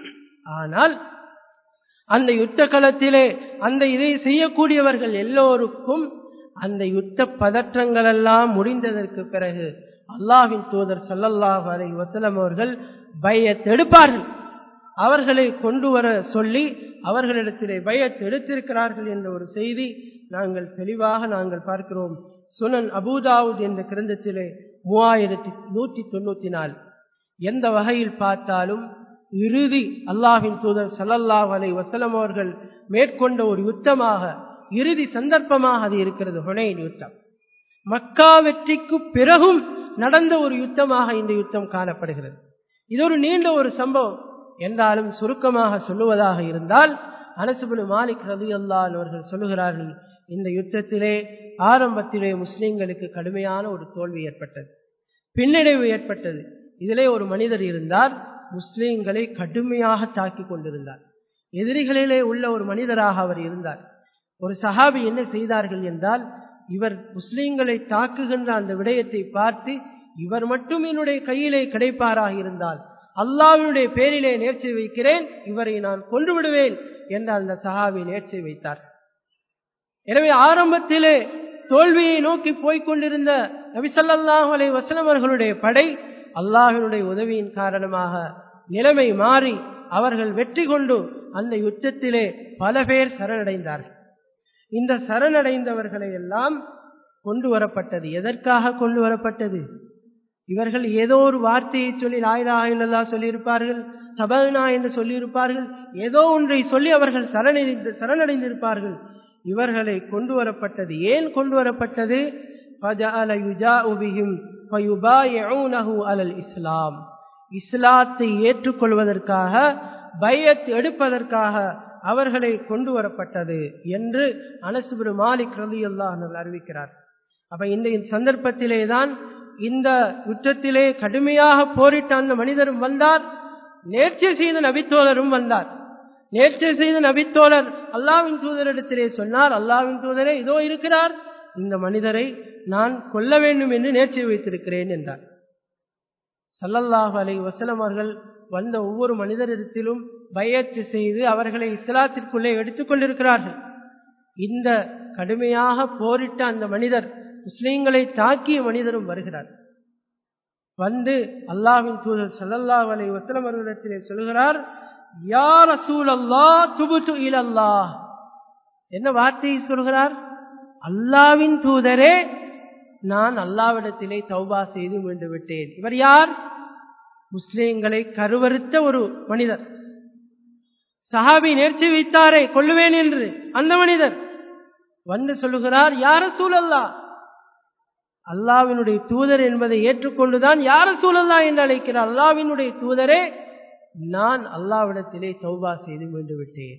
[SPEAKER 1] ஆனால் அந்த யுத்த களத்திலே அந்த இதை செய்யக்கூடியவர்கள் எல்லோருக்கும் அந்த யுத்த பதற்றங்கள் எல்லாம் முடிந்ததற்கு பிறகு அல்லாஹின் தூதர் சல்லல்லாஹ் அலை வசலம் அவர்கள் பயத் எடுப்பார்கள் அவர்களை கொண்டு வர சொல்லி அவர்களிடத்திலே பயத் எடுத்திருக்கிறார்கள் என்ற ஒரு செய்தி நாங்கள் தெளிவாக நாங்கள் பார்க்கிறோம் சுனன் அபூதாவுத் என்ற கிரந்தத்திலே மூவாயிரத்தி நூற்றி தொண்ணூத்தி நாலு எந்த வகையில் பார்த்தாலும் இறுதி அல்லாஹின் தூதர் சல்லல்லாஹ் அலை வசலம் அவர்கள் மேற்கொண்ட ஒரு யுத்தமாக இறுதி சந்தர்ப்பமாக அது இருக்கிறது ஹுனைன் யுத்தம் மக்கா வெற்றிக்கு பிறகும் நடந்த ஒரு யுத்தமாக இந்த யுத்தம் காணப்படுகிறது இது ஒரு நீண்ட ஒரு சம்பவம் என்றாலும் சுருக்கமாக சொல்லுவதாக இருந்தால் அனசுபனு மாலிக் ரவி அல்லான் அவர்கள் சொல்லுகிறார்கள் இந்த யுத்தத்திலே ஆரம்பத்திலே முஸ்லிம்களுக்கு கடுமையான ஒரு தோல்வி ஏற்பட்டது பின்னடைவு ஏற்பட்டது இதிலே ஒரு மனிதர் இருந்தார் முஸ்லிம்களை கடுமையாக தாக்கி கொண்டிருந்தார் எதிரிகளிலே உள்ள ஒரு மனிதராக அவர் இருந்தார் ஒரு சஹாபி என்ன செய்தார்கள் என்றால் இவர் முஸ்லிம்களை தாக்குகின்ற அந்த விடயத்தை பார்த்து இவர் மட்டும் என்னுடைய கையிலே கிடைப்பாராக இருந்தால் அல்லாவினுடைய பேரிலே நேர்ச்சி வைக்கிறேன் இவரை நான் கொன்று விடுவேன் என்று அந்த சஹாபி நேர்ச்சி வைத்தார் எனவே ஆரம்பத்திலே தோல்வியை நோக்கி போய்கொண்டிருந்த நபிசல்லாஹு அலை வசலம் அவர்களுடைய படை அல்லாஹினுடைய உதவியின் காரணமாக நிலைமை மாறி அவர்கள் வெற்றி கொண்டு அந்த யுத்தத்திலே பல பேர் சரணடைந்தார்கள் இந்த சரணடைந்தவர்களை எல்லாம் கொண்டு வரப்பட்டது எதற்காக கொண்டு வரப்பட்டது இவர்கள் ஏதோ ஒரு வார்த்தையை சொல்லி லாயிலாக இல்லல்லா சொல்லியிருப்பார்கள் சபனா என்று சொல்லியிருப்பார்கள் ஏதோ ஒன்றை சொல்லி அவர்கள் சரணடைந்து சரணடைந்திருப்பார்கள் இவர்களை கொண்டு வரப்பட்டது ஏன் கொண்டு வரப்பட்டது அலல் இஸ்லாம் இஸ்லாத்தை ஏற்றுக்கொள்வதற்காக பயத் எடுப்பதற்காக அவர்களை கொண்டு வரப்பட்டது என்று அனசுபுரு மாலிக் ரவி அல்லாஹ் அறிவிக்கிறார் அப்ப இந்த சந்தர்ப்பத்திலே தான் இந்த யுத்தத்திலே கடுமையாக போரிட்ட அந்த மனிதரும் வந்தார் நேர்ச்சி செய்த நபித்தோழரும் வந்தார் நேர்ச்சி செய்த நபித்தோழர் அல்லாவின் தூதரிடத்திலே சொன்னார் அல்லாவின் தூதரே இதோ இருக்கிறார் இந்த மனிதரை நான் கொல்ல வேண்டும் என்று நேர்ச்சி வைத்திருக்கிறேன் என்றார் சல்லல்லாஹு அலை வசலம் அவர்கள் வந்த ஒவ்வொரு மனிதரிடத்திலும் பயத்து செய்து அவர்களை இஸ்லாத்திற்குள்ளே எடுத்துக்கொண்டிருக்கிறார்கள் இந்த கடுமையாக போரிட்ட அந்த மனிதர் முஸ்லீம்களை தாக்கிய மனிதரும் வருகிறார் வந்து அல்லாஹ்வின் தூதர் ஸல்லல்லாஹு அலைஹி வஸல்லம் அவர்களிடத்திலே சொல்கிறார் யா ரசூலல்லாஹ் துபுது இலல்லாஹ் என்ன வார்த்தையை சொல்கிறார் அல்லாவின் தூதரே நான் அல்லாவிடத்திலே தௌபா செய்து மீண்டு விட்டேன் இவர் யார் முஸ்லிம்களை கருவறுத்த ஒரு மனிதர் சஹாபி நேர்ச்சி வைத்தாரே கொள்ளுவேன் என்று அந்த மனிதர் வந்து சொல்லுகிறார் யார சூழல்லா அல்லாவினுடைய தூதர் என்பதை ஏற்றுக்கொண்டுதான் யார சூழல்லா என்று அழைக்கிறார் அல்லாவினுடைய தூதரே நான் அல்லாவிடத்திலே தௌபா செய்து மீண்டு விட்டேன்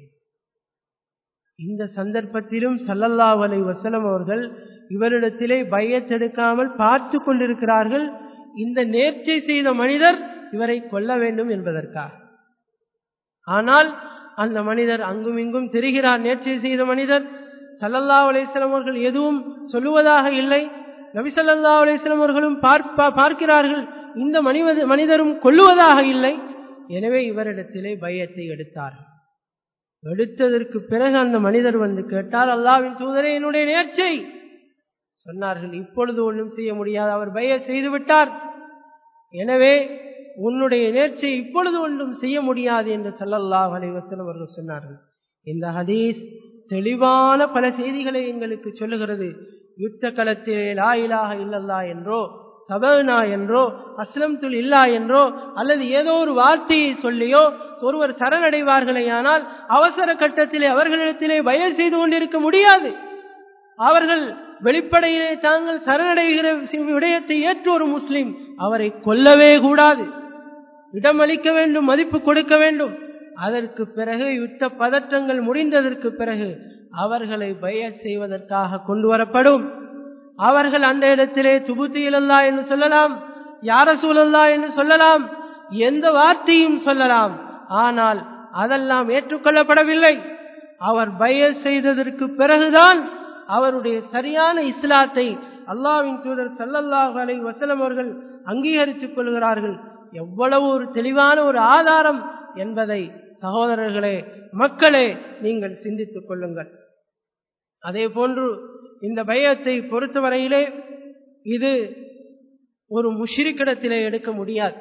[SPEAKER 1] இந்த சந்தர்ப்பத்திலும் சல்லல்லாஹு அலைஹி வஸல்லம் அவர்கள் இவரிடத்திலே பயத்தெடுக்காமல் பார்த்து கொண்டிருக்கிறார்கள் இந்த நேர்ச்சை செய்த மனிதர் இவரை கொல்ல வேண்டும் என்பதற்காக ஆனால் அந்த மனிதர் அங்கும் இங்கும் தெரிகிறார் நேர்ச்சை செய்த மனிதர் சல்லல்லா அலிஸ்லாம் அவர்கள் எதுவும் சொல்லுவதாக இல்லை நபி சல்லா அலிஸ்லாம் அவர்களும் பார்க்கிறார்கள் இந்த மனித மனிதரும் கொல்லுவதாக இல்லை எனவே இவரிடத்திலே பயத்தை எடுத்தார் எடுத்ததற்கு பிறகு அந்த மனிதர் வந்து கேட்டார் அல்லாவின் தூதரே என்னுடைய நேர்ச்சை சொன்னார்கள் இப்பொழுது ஒன்றும் செய்ய முடியாது அவர் பய செய்து விட்டார் எனவே உன்னுடைய நேர்ச்சை இப்பொழுது ஒன்றும் செய்ய முடியாது என்று சல்லல்லாஹ் அலைவசன் அவர்கள் சொன்னார்கள் இந்த ஹதீஸ் தெளிவான பல செய்திகளை எங்களுக்கு சொல்லுகிறது யுத்த களத்திலே லா இலாக இல்லல்லா என்றோ சபனா என்றோ அஸ்லம் துல் இல்லா என்றோ அல்லது ஏதோ ஒரு வார்த்தையை சொல்லியோ ஒருவர் சரணடைவார்களே ஆனால் அவசர கட்டத்திலே அவர்களிடத்திலே பயம் செய்து கொண்டிருக்க முடியாது அவர்கள் வெளிப்படையிலே தாங்கள் சரணடைகிற விடயத்தை ஏற்ற ஒரு முஸ்லிம் அவரை கொல்லவே கூடாது இடமளிக்க வேண்டும் மதிப்பு கொடுக்க வேண்டும் அதற்கு பிறகு யுத்த பதற்றங்கள் முடிந்ததற்கு பிறகு அவர்களை பய செய்வதற்காக கொண்டு வரப்படும் அவர்கள் அந்த இடத்திலே துபுத்தியிலல்லா என்று சொல்லலாம் யார சூழல்லா என்று சொல்லலாம் எந்த வார்த்தையும் சொல்லலாம் ஆனால் அதெல்லாம் ஏற்றுக்கொள்ளப்படவில்லை அவர் பய செய்ததற்கு பிறகுதான் அவருடைய சரியான இஸ்லாத்தை அல்லாவின் தூதர் சல்லல்லாஹு அலை வசலம் அவர்கள் அங்கீகரித்துக் கொள்கிறார்கள் எவ்வளவு ஒரு தெளிவான ஒரு ஆதாரம் என்பதை சகோதரர்களே மக்களே நீங்கள் சிந்தித்துக் கொள்ளுங்கள் அதே போன்று இந்த பயத்தை பொறுத்தவரையிலே இது ஒரு முஷிரிக்கிடத்திலே எடுக்க முடியாது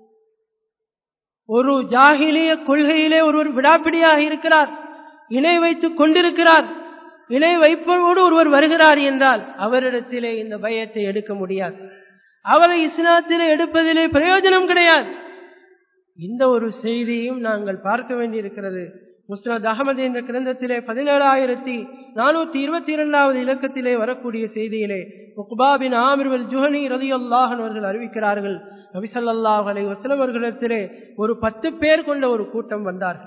[SPEAKER 1] ஒரு ஜாகிலிய கொள்கையிலே ஒருவர் விடாப்பிடியாக இருக்கிறார் இணை வைத்துக் கொண்டிருக்கிறார் இணை வைப்போடு ஒருவர் வருகிறார் என்றால் அவரிடத்திலே இந்த பயத்தை எடுக்க முடியாது அவரை இஸ்லாத்திலே எடுப்பதிலே பிரயோஜனம் கிடையாது இந்த ஒரு செய்தியும் நாங்கள் பார்க்க வேண்டியிருக்கிறது முஸ்னத் அகமது என்ற கிரந்தத்திலே பதினேழாயிரத்தி நானூத்தி இருபத்தி இரண்டாவது இலக்கத்திலே வரக்கூடிய செய்தியிலே உக்பாபின் ஆமிர்வல் ஜுஹனி ரதி அல்லாஹன் அவர்கள் அறிவிக்கிறார்கள் நபிசல்லாஹ் அலை வசலம் அவர்களிடத்திலே ஒரு பத்து பேர் கொண்ட ஒரு கூட்டம் வந்தார்கள்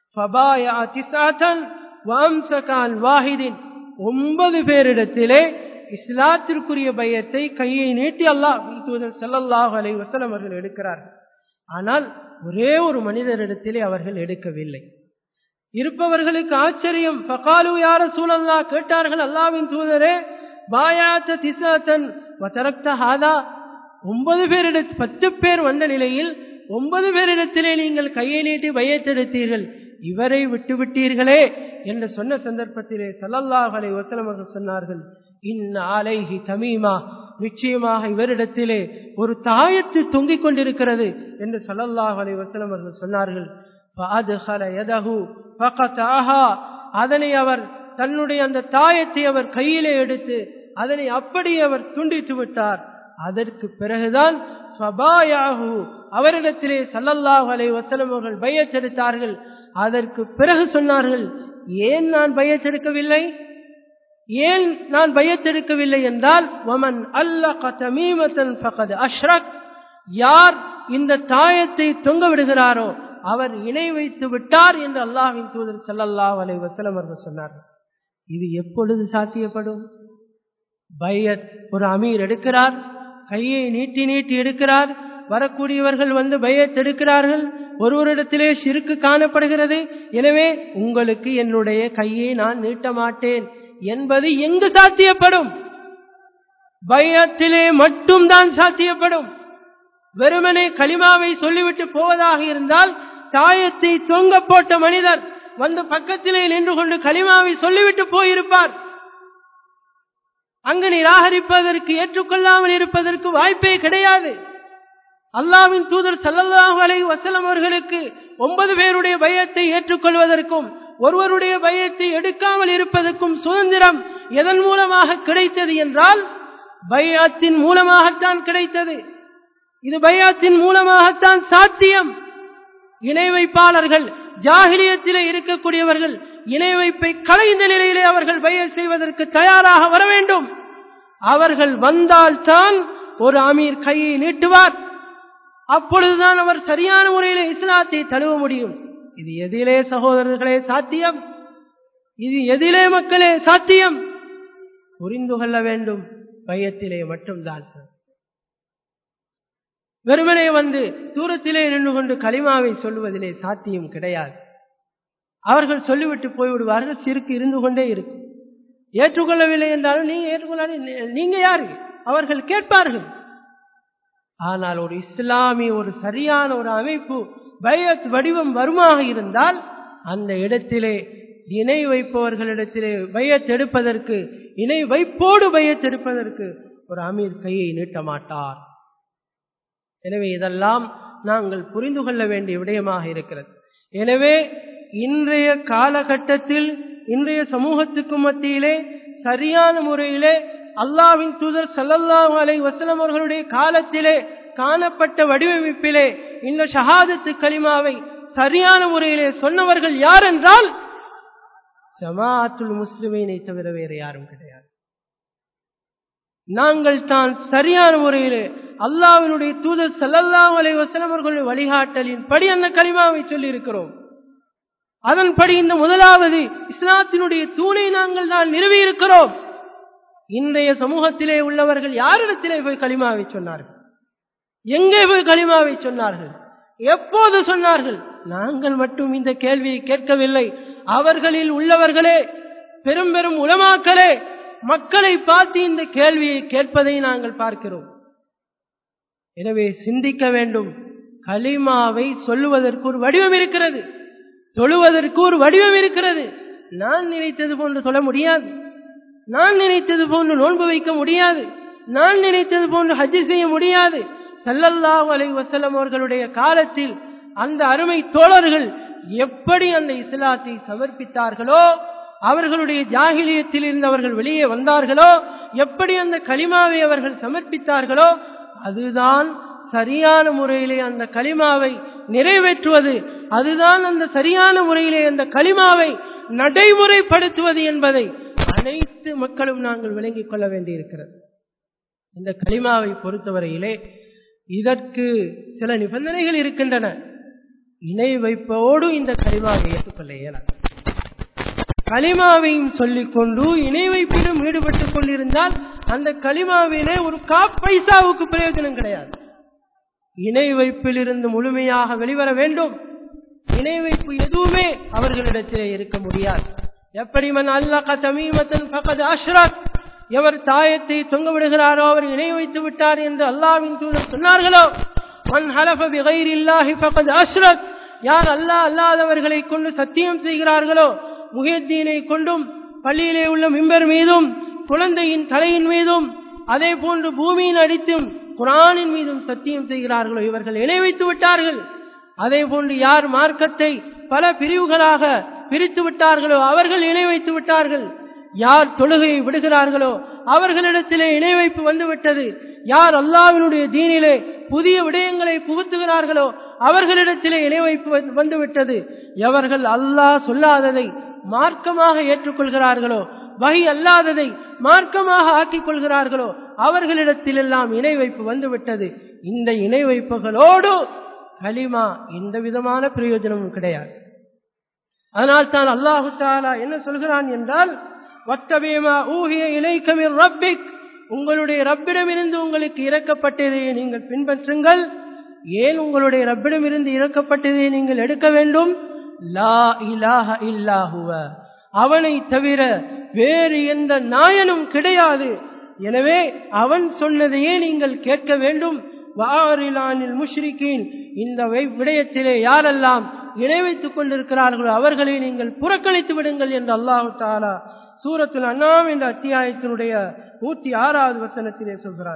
[SPEAKER 1] வாஹிதின் ஒன்பது பேரிடத்திலே இஸ்லாத்திற்குரிய பயத்தை கையை நீட்டி அல்லாஹ் தூதர் செல்லல்லாஹ் அலை வசலம் அவர்கள் எடுக்கிறார்கள் ஆனால் ஒரே ஒரு மனிதரிடத்திலே அவர்கள் எடுக்கவில்லை இருப்பவர்களுக்கு ஆச்சரியம் பகாலு யார சூழல்லா கேட்டார்கள் அல்லாவின் தூதரே பாயாத்த திசாத்தன் வதரக்த ஹாதா ஒன்பது பேரிட பத்து பேர் வந்த நிலையில் ஒன்பது பேரிடத்திலே நீங்கள் கையை நீட்டி பயத்தெடுத்தீர்கள் இவரை விட்டுவிட்டீர்களே என்று சொன்ன சந்தர்ப்பத்திலே சல்லல்லாஹ் அலை வசலம் அவர்கள் சொன்னார்கள் இன் ஆலைஹி தமீமா நிச்சயமாக இவரிடத்திலே ஒரு தாயத்து தொங்கிக் கொண்டிருக்கிறது என்று சல்லல்லாஹ் அலை வசலம் அவர்கள் சொன்னார்கள் அதனை அவர் தன்னுடைய அந்த தாயத்தை அவர் கையிலே எடுத்து அதனை அப்படி அவர் துண்டித்து விட்டார் அதற்கு பிறகுதான் அவரிடத்திலே சல்லல்லாஹு அலை வசலம் அவர்கள் பயத்தெடுத்தார்கள் அதற்கு பிறகு சொன்னார்கள் ஏன் நான் பயத்தெடுக்கவில்லை ஏன் நான் பயத்தெடுக்கவில்லை என்றால் ஒமன் அல்ல அஷ்ரக் யார் இந்த தாயத்தை தொங்க விடுகிறாரோ அவர் இணை வைத்து விட்டார் என்று அல்லாஹின் தூதர் சல்லல்லாஹ் அலை வசலம் அவர்கள் சொன்னார்கள் இது எப்பொழுது சாத்தியப்படும் பையத் ஒரு அமீர் எடுக்கிறார் கையை நீட்டி நீட்டி எடுக்கிறார் வரக்கூடியவர்கள் வந்து பயத் எடுக்கிறார்கள் ஒருவரிடத்திலே சிறுக்கு காணப்படுகிறது எனவே உங்களுக்கு என்னுடைய கையை நான் நீட்ட மாட்டேன் என்பது எங்கு சாத்தியப்படும் பயத்திலே மட்டும்தான் சாத்தியப்படும் வெறுமனே களிமாவை சொல்லிவிட்டு போவதாக இருந்தால் தாயத்தை தொங்க போட்ட மனிதர் வந்து பக்கத்திலே நின்று கொண்டு களிமாவை சொல்லிவிட்டு போயிருப்பார் அங்கு நிராகரிப்பதற்கு ஏற்றுக்கொள்ளாமல் இருப்பதற்கு வாய்ப்பே கிடையாது அல்லாவின் தூதர் சல்லல்லாஹு அலைஹி வஸல்லம் அவர்களுக்கு ஒன்பது பேருடைய பயத்தை ஏற்றுக்கொள்வதற்கும் ஒருவருடைய பயத்தை எடுக்காமல் இருப்பதற்கும் சுதந்திரம் எதன் மூலமாக கிடைத்தது என்றால் பையாத்தின் மூலமாகத்தான் கிடைத்தது இது பையாத்தின் மூலமாகத்தான் சாத்தியம் இணை வைப்பாளர்கள் ஜாகிலியத்திலே இருக்கக்கூடியவர்கள் இணை வைப்பை கலைந்த நிலையிலே அவர்கள் பய செய்வதற்கு தயாராக வர வேண்டும் அவர்கள் வந்தால்தான் ஒரு அமீர் கையை நீட்டுவார் அப்பொழுதுதான் அவர் சரியான முறையிலே இஸ்லாத்தை தழுவ முடியும் இது எதிலே சகோதரர்களே சாத்தியம் இது எதிலே மக்களே சாத்தியம் புரிந்து கொள்ள வேண்டும் பயத்திலே மட்டும்தான் வெறுமனே வந்து தூரத்திலே நின்று கொண்டு களிமாவை சொல்லுவதிலே சாத்தியம் கிடையாது அவர்கள் சொல்லிவிட்டு போய்விடுவார்கள் சிறுக்கு இருந்து கொண்டே இருக்கும் ஏற்றுக்கொள்ளவில்லை என்றாலும் நீங்க ஏற்றுக்கொள்ளாது நீங்க யாரு அவர்கள் கேட்பார்கள் ஆனால் ஒரு இஸ்லாமிய ஒரு சரியான ஒரு அமைப்பு பயத் வடிவம் வருமாக இருந்தால் அந்த இடத்திலே இணை வைப்பவர்களிடத்திலே பயத் எடுப்பதற்கு இணை வைப்போடு பயத் எடுப்பதற்கு ஒரு அமீர் கையை நீட்ட மாட்டார் எனவே இதெல்லாம் நாங்கள் புரிந்து கொள்ள வேண்டிய விடயமாக இருக்கிறது எனவே இன்றைய காலகட்டத்தில் இன்றைய சமூகத்துக்கு மத்தியிலே சரியான முறையிலே அல்லாவின் தூதர் சல்லல்லாஹு அலை வசலம் அவர்களுடைய காலத்திலே காணப்பட்ட வடிவமைப்பிலே இந்த ஷஹாதத்து கலிமாவை சரியான முறையிலே சொன்னவர்கள் யார் என்றால் ஜமாஅத்துல் முஸ்லிமீனை தவிர வேறு யாரும் கிடையாது நாங்கள் தான் சரியான முறையிலே அல்லாவினுடைய தூதர் சல்லல்லாஹு அலை வசலம் அவர்களுடைய வழிகாட்டலின் படி அந்த கலிமாவை சொல்லி இருக்கிறோம் அதன்படி இந்த முதலாவது இஸ்லாத்தினுடைய தூணை நாங்கள் தான் நிறுவி இருக்கிறோம் இன்றைய சமூகத்திலே உள்ளவர்கள் யாரிடத்திலே போய் களிமாவை சொன்னார்கள் எங்கே போய் களிமாவை சொன்னார்கள் எப்போது சொன்னார்கள் நாங்கள் மட்டும் இந்த கேள்வியை கேட்கவில்லை அவர்களில் உள்ளவர்களே பெரும் பெரும் உலமாக்களே மக்களை பார்த்து இந்த கேள்வியை கேட்பதை நாங்கள் பார்க்கிறோம் எனவே சிந்திக்க வேண்டும் களிமாவை சொல்லுவதற்கு ஒரு வடிவம் இருக்கிறது தொழுவதற்கு ஒரு வடிவம் இருக்கிறது நான் நினைத்தது போன்று சொல்ல முடியாது நான் நினைத்தது போன்று நோன்பு வைக்க முடியாது நான் நினைத்தது போன்று ஹஜ்ஜு செய்ய முடியாது சல்லல்லாஹு அலை வசல்லம் அவர்களுடைய காலத்தில் அந்த அருமை தோழர்கள் எப்படி அந்த இஸ்லாத்தை சமர்ப்பித்தார்களோ அவர்களுடைய ஜாகிலியத்தில் இருந்து அவர்கள் வெளியே வந்தார்களோ எப்படி அந்த களிமாவை அவர்கள் சமர்ப்பித்தார்களோ அதுதான் சரியான முறையிலே அந்த களிமாவை நிறைவேற்றுவது அதுதான் அந்த சரியான முறையிலே அந்த களிமாவை நடைமுறைப்படுத்துவது என்பதை அனைத்து மக்களும் நாங்கள் விளங்கிக் கொள்ள வேண்டியிருக்கிறது இந்த களிமாவை பொறுத்தவரையிலே இதற்கு சில நிபந்தனைகள் இருக்கின்றன இணை வைப்போடு இந்த களிமாவை ஏற்றுக்கொள்ள இயலாது களிமாவையும் சொல்லிக்கொண்டு இணை வைப்பிலும் ஈடுபட்டுக் கொண்டிருந்தால் அந்த களிமாவிலே ஒரு காப்பைசாவுக்கு பிரயோஜனம் கிடையாது இணை வைப்பிலிருந்து முழுமையாக வெளிவர வேண்டும் இணை வைப்பு எதுவுமே அவர்களிடத்திலே இருக்க முடியாது எப்படி மன் அல்லக தமீமத்தன் பக்கது அஷ்ரத் எவர் தாயத்தை தொங்க விடுகிறாரோ அவர் இணை வைத்து விட்டார் என்று அல்லாவின் தூதர் சொன்னார்களோ மன் ஹலஃப பிகைர் இல்லாஹி பக்கது அஷ்ரத் யார் அல்லாஹ் அல்லாதவர்களை கொண்டு சத்தியம் செய்கிறார்களோ முகத்தீனை கொண்டும் பள்ளியிலே உள்ள மிம்பர் மீதும் குழந்தையின் தலையின் மீதும் அதே போன்று பூமியின் அடித்தும் குரானின் மீதும் சத்தியம் செய்கிறார்களோ இவர்கள் இணை வைத்து விட்டார்கள் அதே போன்று யார் மார்க்கத்தை பல பிரிவுகளாக பிரித்து விட்டார்களோ அவர்கள் இணை வைத்து விட்டார்கள் யார் தொழுகையை விடுகிறார்களோ அவர்களிடத்திலே இணை வைப்பு வந்துவிட்டது யார் அல்லாவினுடைய தீனிலே புதிய விடயங்களை புகுத்துகிறார்களோ அவர்களிடத்திலே இணை வைப்பு வந்துவிட்டது எவர்கள் அல்லாஹ் சொல்லாததை மார்க்கமாக ஏற்றுக்கொள்கிறார்களோ வகை அல்லாததை மார்க்கமாக ஆக்கிக் கொள்கிறார்களோ அவர்களிடத்திலெல்லாம் இணை வைப்பு வந்துவிட்டது இந்த இணை வைப்புகளோடு கலிமா எந்த விதமான பிரயோஜனமும் கிடையாது அதனால் தான் அல்லாஹு தாலா என்ன சொல்கிறான் என்றால் வட்டபேமா ஊகிய இலைக்கமிர் ரப்பிக் உங்களுடைய ரப்பிடமிருந்து உங்களுக்கு இறக்கப்பட்டதை நீங்கள் பின்பற்றுங்கள் ஏன் உங்களுடைய ரப்பிடமிருந்து இறக்கப்பட்டதை நீங்கள் எடுக்க வேண்டும் லா இலாஹ இல்லாஹுவ அவனை தவிர வேறு எந்த நாயனும் கிடையாது எனவே அவன் சொன்னதையே நீங்கள் கேட்க வேண்டும் வாரிலானில் முஷ்ரிக்கின் இந்த விடயத்திலே யாரெல்லாம் இணை வைத்துக் கொண்டிருக்கிறார்களோ அவர்களை நீங்கள் புறக்கணித்து விடுங்கள் என்று அல்லாஹு தாலா சூரத்துல் அண்ணாம் என்ற அத்தியாயத்தினுடைய நூற்றி ஆறாவது வசனத்திலே சொல்கிறான்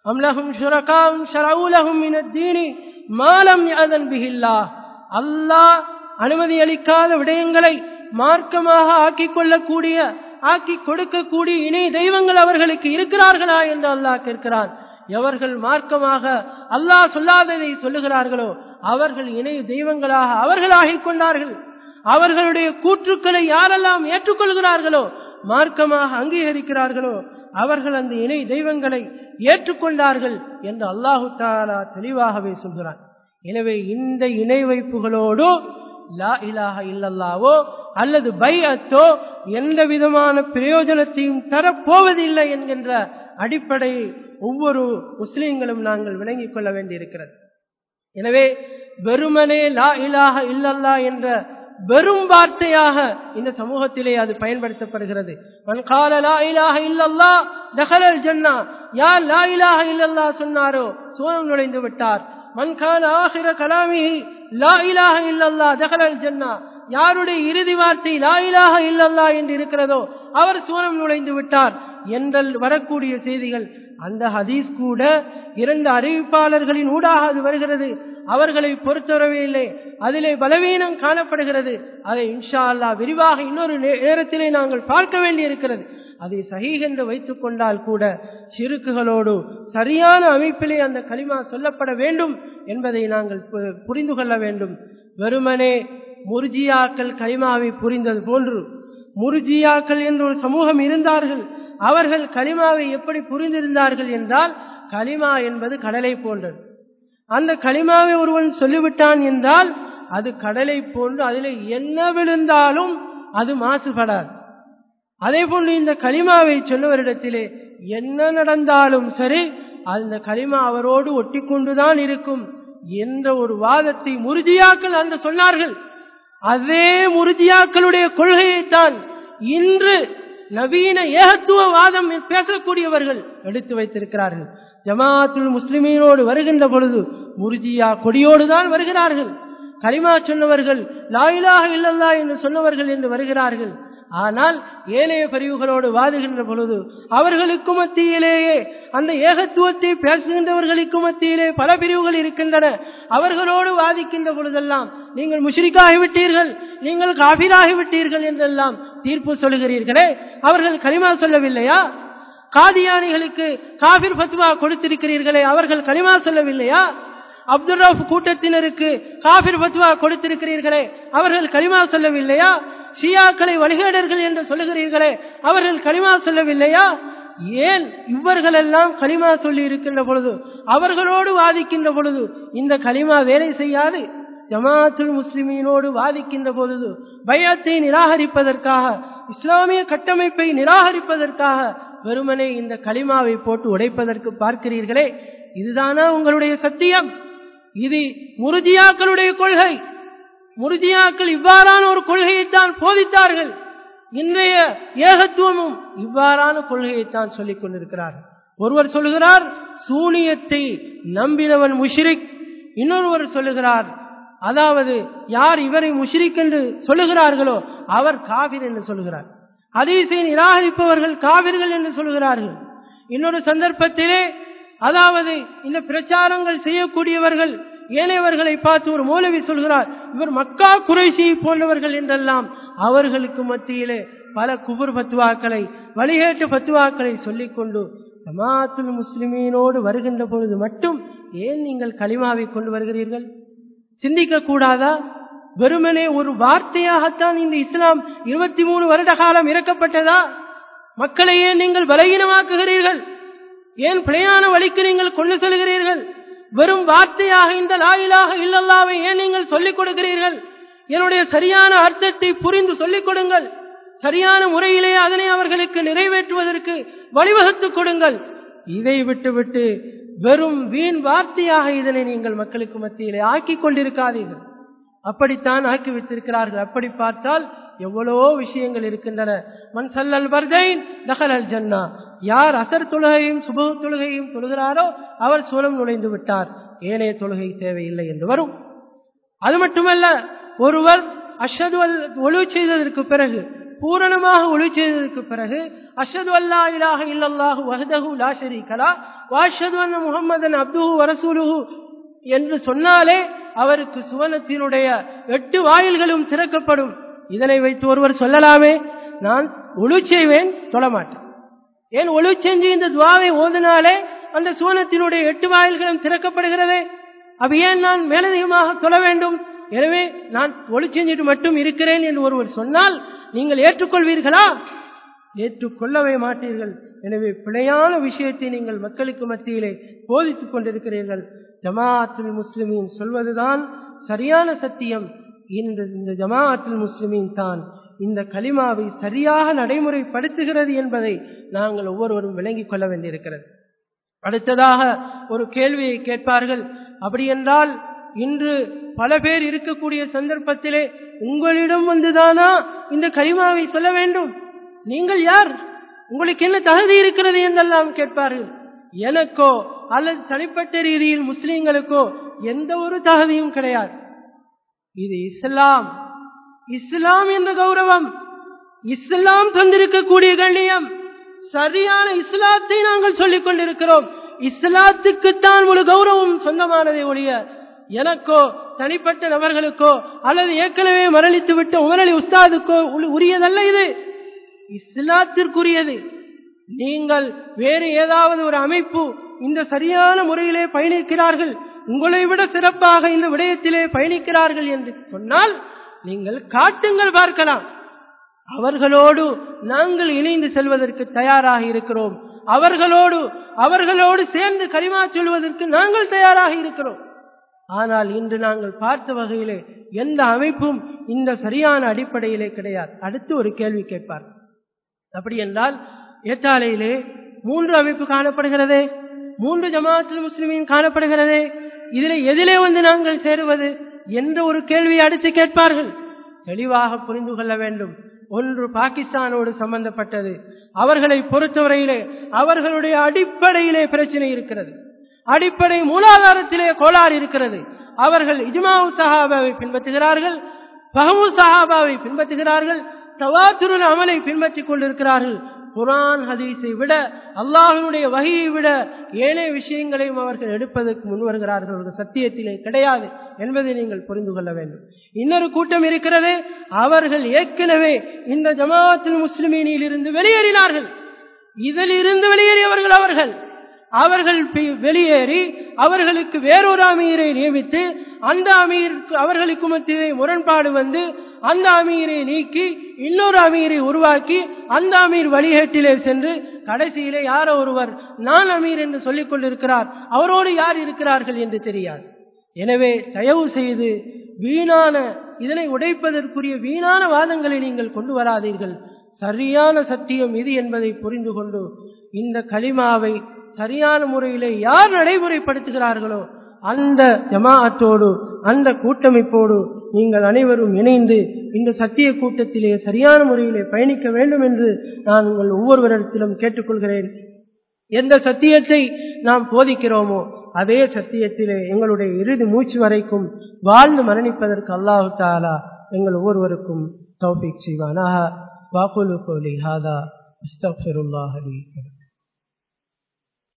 [SPEAKER 1] அம் லஹும் ஷுரகாம் ஷரஊ லஹும் மின தீனி மாலம் யஅதன் பிஹில்லாஹ் அல்லாஹ் அனுமதி அளிக்காத விடயங்களை மார்க்கமாக ஆக்கிக் கொள்ளக்கூடிய ஆக்கி கொடுக்கக்கூடிய இணை தெய்வங்கள் அவர்களுக்கு இருக்கிறார்களா என்று அல்லாஹ் கேட்கிறான் எவர்கள் மார்க்கமாக அல்லாஹ் சொல்லாததை சொல்லுகிறார்களோ அவர்கள் இணை தெய்வங்களாக அவர்கள் ஆகிக் கொண்டார்கள் அவர்களுடைய கூற்றுக்களை யாரெல்லாம் ஏற்றுக்கொள்கிறார்களோ மார்க்கமாக அங்கீகரிக்கிறார்களோ அவர்கள் அந்த இணை தெய்வங்களை ஏற்றுக்கொண்டார்கள் என்று அல்லாஹு தாலா தெளிவாகவே சொல்கிறான் எனவே இந்த இணை வைப்புகளோடு லா இலாஹ இல்லல்லாவோ அல்லது பைஅத்தோ எந்த விதமான பிரயோஜனத்தையும் தரப்போவதில்லை என்கின்ற அடிப்படையை ஒவ்வொரு முஸ்லீம்களும் நாங்கள் விளங்கிக் கொள்ள வேண்டியிருக்கிறது எனவே வெறுமனே லா இலாஹ இல்லல்லா என்ற வெறும் வார்த்தையாக இந்த சமூகத்திலே அது பயன்படுத்தப்படுகிறது மன் கால லா இலாஹ இல்லல்லா தகலல் ஜன்னா யார் லா இலாஹ இல்லல்லா சொன்னாரோ சோனம் நுழைந்து விட்டார் மன் கால ஆகிற கலாமிஹி லா இலாஹ இல்லல்லா தகலல் ஜன்னா யாருடைய இறுதி வார்த்தை லா இலாஹ இல்லல்லா என்று இருக்கிறதோ அவர் சூனம் நுழைந்து விட்டார் என்றல் வரக்கூடிய செய்திகள் அந்த ஹதீஸ் கூட இரண்டு அறிவிப்பாளர்களின் ஊடாக அது வருகிறது அவர்களை பொறுத்தவரவே இல்லை அதிலே பலவீனம் காணப்படுகிறது அதை இன்ஷா அல்லா விரிவாக இன்னொரு நேரத்திலே நாங்கள் பார்க்க வேண்டியிருக்கிறது அதை சஹீஹ் என்று வைத்துக் கொண்டால் கூட சிறுக்குகளோடு சரியான அமைப்பிலே அந்த களிமா சொல்லப்பட வேண்டும் என்பதை நாங்கள் புரிந்து கொள்ள வேண்டும் வெறுமனே முர்ஜியாக்கள் கலிமாவை புரிந்தது போன்று முர்ஜியாக்கள் என்ற ஒரு சமூகம் இருந்தார்கள் அவர்கள் கலிமாவை எப்படி புரிந்திருந்தார்கள் என்றால் கலிமா என்பது கடலை போன்றது அந்த கலிமாவை ஒருவன் சொல்லிவிட்டான் என்றால் அது கடலை போன்று அதில் என்ன விழுந்தாலும் அது மாசுபடாது அதே போன்று இந்த கலிமாவை சொன்னவரிடத்திலே என்ன நடந்தாலும் சரி அந்த கலிமா அவரோடு ஒட்டி கொண்டுதான் இருக்கும் என்ற ஒரு வாதத்தை முருஜியாக்கள் அந்த சொன்னார்கள் அதே முருஜியாக்களுடைய கொள்கையைத்தான் இன்று நவீன ஏகத்துவ வாதம் பேசக்கூடியவர்கள் எடுத்து வைத்திருக்கிறார்கள் ஜமாத்துல் முஸ்லிமீனோடு வருகின்ற பொழுது முருஜியா கொடியோடு தான் வருகிறார்கள் கலிமா சொன்னவர்கள் லாயிலாக இல்லல்லா என்று சொன்னவர்கள் என்று வருகிறார்கள் ஆனால் ஏனைய பிரிவுகளோடு வாதுகின்ற பொழுது அவர்களுக்கு மத்தியிலேயே அந்த ஏகத்துவத்தை பேசுகின்றவர்களுக்கு மத்தியிலே பல பிரிவுகள் இருக்கின்றன அவர்களோடு வாதிக்கின்ற பொழுதெல்லாம் நீங்கள் முஷ்ரிக்காகிவிட்டீர்கள் நீங்கள் காபிராகிவிட்டீர்கள் என்றெல்லாம் தீர்ப்பு சொல்லுகிறீர்களே அவர்கள் களிமா சொல்லவில்லையா காதியானிகளுக்கு காபிர் பத்வா கொடுத்திருக்கிறீர்களே அவர்கள் களிமா சொல்லவில்லையா அப்துல் ரவுப் கூட்டத்தினருக்கு காபிர் பத்வா கொடுத்திருக்கிறீர்களே அவர்கள் களிமா சொல்லவில்லையா ஷியாக்களை வழிகேடர்கள் என்று சொல்லுகிறீர்களே அவர்கள் களிமா சொல்லவில்லையா ஏன் இவர்கள் எல்லாம் களிமா சொல்லி இருக்கின்ற பொழுது அவர்களோடு வாதிக்கின்ற பொழுது இந்த களிமா வேலை செய்யாது ஜமாத்துல் முஸ்லிமீனோடு வாதிக்கின்ற பொழுது பயத்தை நிராகரிப்பதற்காக இஸ்லாமிய கட்டமைப்பை நிராகரிப்பதற்காக வெறுமனே இந்த களிமாவை போட்டு உடைப்பதற்கு பார்க்கிறீர்களே இதுதானா உங்களுடைய சத்தியம் இது முருஜியாக்களுடைய கொள்கை முருஜியாக்கள் இவ்வாறான ஒரு கொள்கையைத்தான் போதித்தார்கள் இன்றைய ஏகத்துவமும் இவ்வாறான கொள்கையைத்தான் சொல்லிக் கொண்டிருக்கிறார்கள் ஒருவர் சொல்லுகிறார் சூனியத்தை நம்பினவன் முஷிரிக் இன்னொருவர் சொல்லுகிறார் அதாவது யார் இவரை முஷிரிக் என்று சொல்லுகிறார்களோ அவர் காவிர் என்று சொல்லுகிறார் அதீசை நிராகரிப்பவர்கள் காவிர்கள் என்று சொல்லுகிறார்கள் இன்னொரு சந்தர்ப்பத்திலே அதாவது இந்த பிரச்சாரங்கள் செய்யக்கூடியவர்கள் ஏனையவர்களை பார்த்து ஒரு மௌலவி சொல்கிறார் இவர் மக்கா குறைசி போன்றவர்கள் என்றெல்லாம் அவர்களுக்கு மத்தியிலே பல குபுர் பத்துவாக்களை வழிகேட்டு பத்துவாக்களை சொல்லிக்கொண்டு ஜமாத்துல் முஸ்லிமீனோடு வருகின்ற பொழுது மட்டும் ஏன் நீங்கள் களிமாவை கொண்டு வருகிறீர்கள் சிந்திக்க கூடாதா வெறுமனே ஒரு வார்த்தையாகத்தான் இந்த இஸ்லாம் இருபத்தி மூணு வருட காலம் இறக்கப்பட்டதா மக்களையே நீங்கள் பலகீனமாக்குகிறீர்கள் ஏன் பிழையான வழிக்கு நீங்கள் கொண்டு செல்கிறீர்கள் வெறும் வார்த்தையாக இந்த லாயிலாக இல்லல்லாவை ஏன் நீங்கள் சொல்லிக் கொடுக்கிறீர்கள் என்னுடைய சரியான அர்த்தத்தை புரிந்து சொல்லிக் கொடுங்கள் சரியான முறையிலே அதனை அவர்களுக்கு நிறைவேற்றுவதற்கு வழிவகுத்துக் கொடுங்கள் இதை விட்டுவிட்டு வெறும் வீண் வார்த்தையாக இதனை நீங்கள் மக்களுக்கு மத்தியிலே ஆக்கிக் கொண்டிருக்காதீர்கள் அப்படித்தான் ஆக்கி வைத்திருக்கிறார்கள் அப்படி பார்த்தால் எவ்வளவோ விஷயங்கள் இருக்கின்றன மண் சல்லல் பர்தைன் தகலல் ஜன்னா யார் அசர் தொழுகையும் சுப தொழுகையும் தொழுகிறாரோ அவர் சூலம் நுழைந்து விட்டார் ஏனைய தொழுகை தேவையில்லை என்று வரும் அது மட்டுமல்ல ஒருவர் அஷது ஒழு செய்ததற்கு பிறகு பூரணமாக ஒளி செய்ததற்கு பிறகு அஷது அல்லா இலாக இல்லல்லாஹு வஹதஹு லா ஷரீகலா வாஷது அன்ன முகம்மதன் அப்துஹு வரசூலுஹு என்று சொன்னாலே அவருக்கு சுவனத்தினுடைய எட்டு வாயில்களும் திறக்கப்படும் இதனை வைத்து ஒருவர் சொல்லலாமே நான் ஒழு செய்வேன் தொழமாட்டேன் ஏன் ஒழு செஞ்சு இந்த துவாவை ஓதினாலே அந்த சுவனத்தினுடைய எட்டு வாயில்களும் திறக்கப்படுகிறதே அப்ப ஏன் நான் மேலதிகமாக தொழ வேண்டும் எனவே நான் ஒளி செஞ்சிட்டு மட்டும் இருக்கிறேன் என்று ஒருவர் சொன்னால் நீங்கள் ஏற்றுக்கொள்வீர்களா ஏற்றுக்கொள்ளவே மாட்டீர்கள் எனவே பிழையான விஷயத்தை நீங்கள் மக்களுக்கு மத்தியிலே போதித்துக் கொண்டிருக்கிறீர்கள் ஜமாஅத்துல் முஸ்லிமீன் சொல்வதுதான் சரியான சத்தியம் இந்த இந்த ஜமாஅத்துல் முஸ்லிமீன் தான் இந்த கலிமாவை சரியாக நடைமுறைப்படுத்துகிறது என்பதை நாங்கள் ஒவ்வொருவரும் விளங்கிக் கொள்ள வேண்டியிருக்கிறது அடுத்ததாக ஒரு கேள்வியை கேட்பார்கள் அப்படி என்றால் இன்று பல பேர் இருக்கக்கூடிய சந்தர்ப்பத்திலே உங்களிடம் வந்துதானா இந்த கலிமாவை சொல்ல வேண்டும் நீங்கள் யார் உங்களுக்கு என்ன தகுதி இருக்கிறது என்றெல்லாம் கேட்பார்கள் எனக்கோ அல்லது தனிப்பட்ட ரீதியில் முஸ்லிம்களுக்கோ எந்த ஒரு தகுதியும் கிடையாது இது இஸ்லாம் இஸ்லாம் என்ற கௌரவம் இஸ்லாம் தந்திருக்கக்கூடிய கண்ணியம் சரியான இஸ்லாத்தை நாங்கள் சொல்லிக் கொண்டிருக்கிறோம் இஸ்லாத்துக்குத்தான் ஒரு கௌரவம் சொந்தமானதை ஒழிய எனக்கோ தனிப்பட்ட நபர்களுக்கோ அல்லது ஏற்கனவே மரணித்து விட்ட உமரலி உஸ்தாதுக்கோ உரியதல்ல இது இஸ்லாத்திற்குரியது நீங்கள் வேறு ஏதாவது ஒரு அமைப்பு இந்த சரியான முறையிலே பயணிக்கிறார்கள் உங்களை விட சிறப்பாக இந்த விடயத்திலே பயணிக்கிறார்கள் என்று சொன்னால் நீங்கள் காட்டுங்கள் பார்க்கலாம் அவர்களோடு நாங்கள் இணைந்து செல்வதற்கு தயாராக இருக்கிறோம் அவர்களோடு அவர்களோடு சேர்ந்து கரிமா சொல்வதற்கு நாங்கள் தயாராக இருக்கிறோம் ஆனால் இன்று நாங்கள் பார்த்த வகையிலே எந்த அமைப்பும் இந்த சரியான அடிப்படையிலே கிடையாது அடுத்து ஒரு கேள்வி கேட்பார் அப்படி என்றால் ஏத்தாலையிலே மூன்று அமைப்பு காணப்படுகிறதே மூன்று ஜமாத்தில் முஸ்லிமின் காணப்படுகிறதே இதில் எதிலே வந்து நாங்கள் சேருவது என்ற ஒரு கேள்வியை அடுத்து கேட்பார்கள் தெளிவாக புரிந்து கொள்ள வேண்டும் ஒன்று பாகிஸ்தானோடு சம்பந்தப்பட்டது அவர்களை பொறுத்தவரையிலே அவர்களுடைய அடிப்படையிலே பிரச்சனை இருக்கிறது அடிப்படை மூலாதாரத்திலே கோளாறு இருக்கிறது அவர்கள் இஜ்மாவு சஹாபாவை பின்பற்றுகிறார்கள் பஹமு சஹாபாவை பின்பற்றுகிறார்கள் தவாத்துருள் அமலை பின்பற்றிக் கொண்டிருக்கிறார்கள் குரான் ஹதீஸை விட அல்லாஹினுடைய வகையை விட ஏனைய விஷயங்களையும் அவர்கள் எடுப்பதற்கு முன்வருகிறார்கள் அவர்கள் சத்தியத்திலே கிடையாது என்பதை நீங்கள் புரிந்து கொள்ள வேண்டும் இன்னொரு கூட்டம் இருக்கிறது அவர்கள் ஏற்கனவே இந்த ஜமாத்தில் முஸ்லிமீனில் இருந்து வெளியேறினார்கள் இதில் இருந்து வெளியேறியவர்கள் அவர்கள் அவர்கள் வெளியேறி அவர்களுக்கு வேறொரு அமீரை நியமித்து அந்த அமீருக்கு அவர்களுக்கு மத்தியே முரண்பாடு வந்து அந்த அமீரை நீக்கி இன்னொரு அமீரை உருவாக்கி அந்த அமீர் வழிகேட்டிலே சென்று கடைசியிலே யாரோ ஒருவர் நான் அமீர் என்று சொல்லிக் கொண்டிருக்கிறார் அவரோடு யார் இருக்கிறார்கள் என்று தெரியாது எனவே தயவு செய்து வீணான இதனை உடைப்பதற்குரிய வீணான வாதங்களை நீங்கள் கொண்டு வராதீர்கள் சரியான சத்தியம் இது என்பதை புரிந்து கொண்டு இந்த களிமாவை சரியான முறையிலே யார் நடைமுறைப்படுத்துகிறார்களோ அந்த ஜமாஅத்தோடு அந்த கூட்டமைப்போடு நீங்கள் அனைவரும் இணைந்து இந்த சத்திய கூட்டத்திலே சரியான முறையிலே பயணிக்க வேண்டும் என்று நான் உங்கள் ஒவ்வொருவரிடத்திலும் கேட்டுக்கொள்கிறேன் எந்த சத்தியத்தை நாம் போதிக்கிறோமோ அதே சத்தியத்திலே எங்களுடைய இறுதி மூச்சு வரைக்கும் வாழ்ந்து மரணிப்பதற்கு அல்லாஹு தாலா எங்கள் ஒவ்வொருவருக்கும் தௌஃபிக் செய்வானாக வாக்குலு கோலி ஹாதா அஸ்தக்ஃபிருல்லாஹ் லி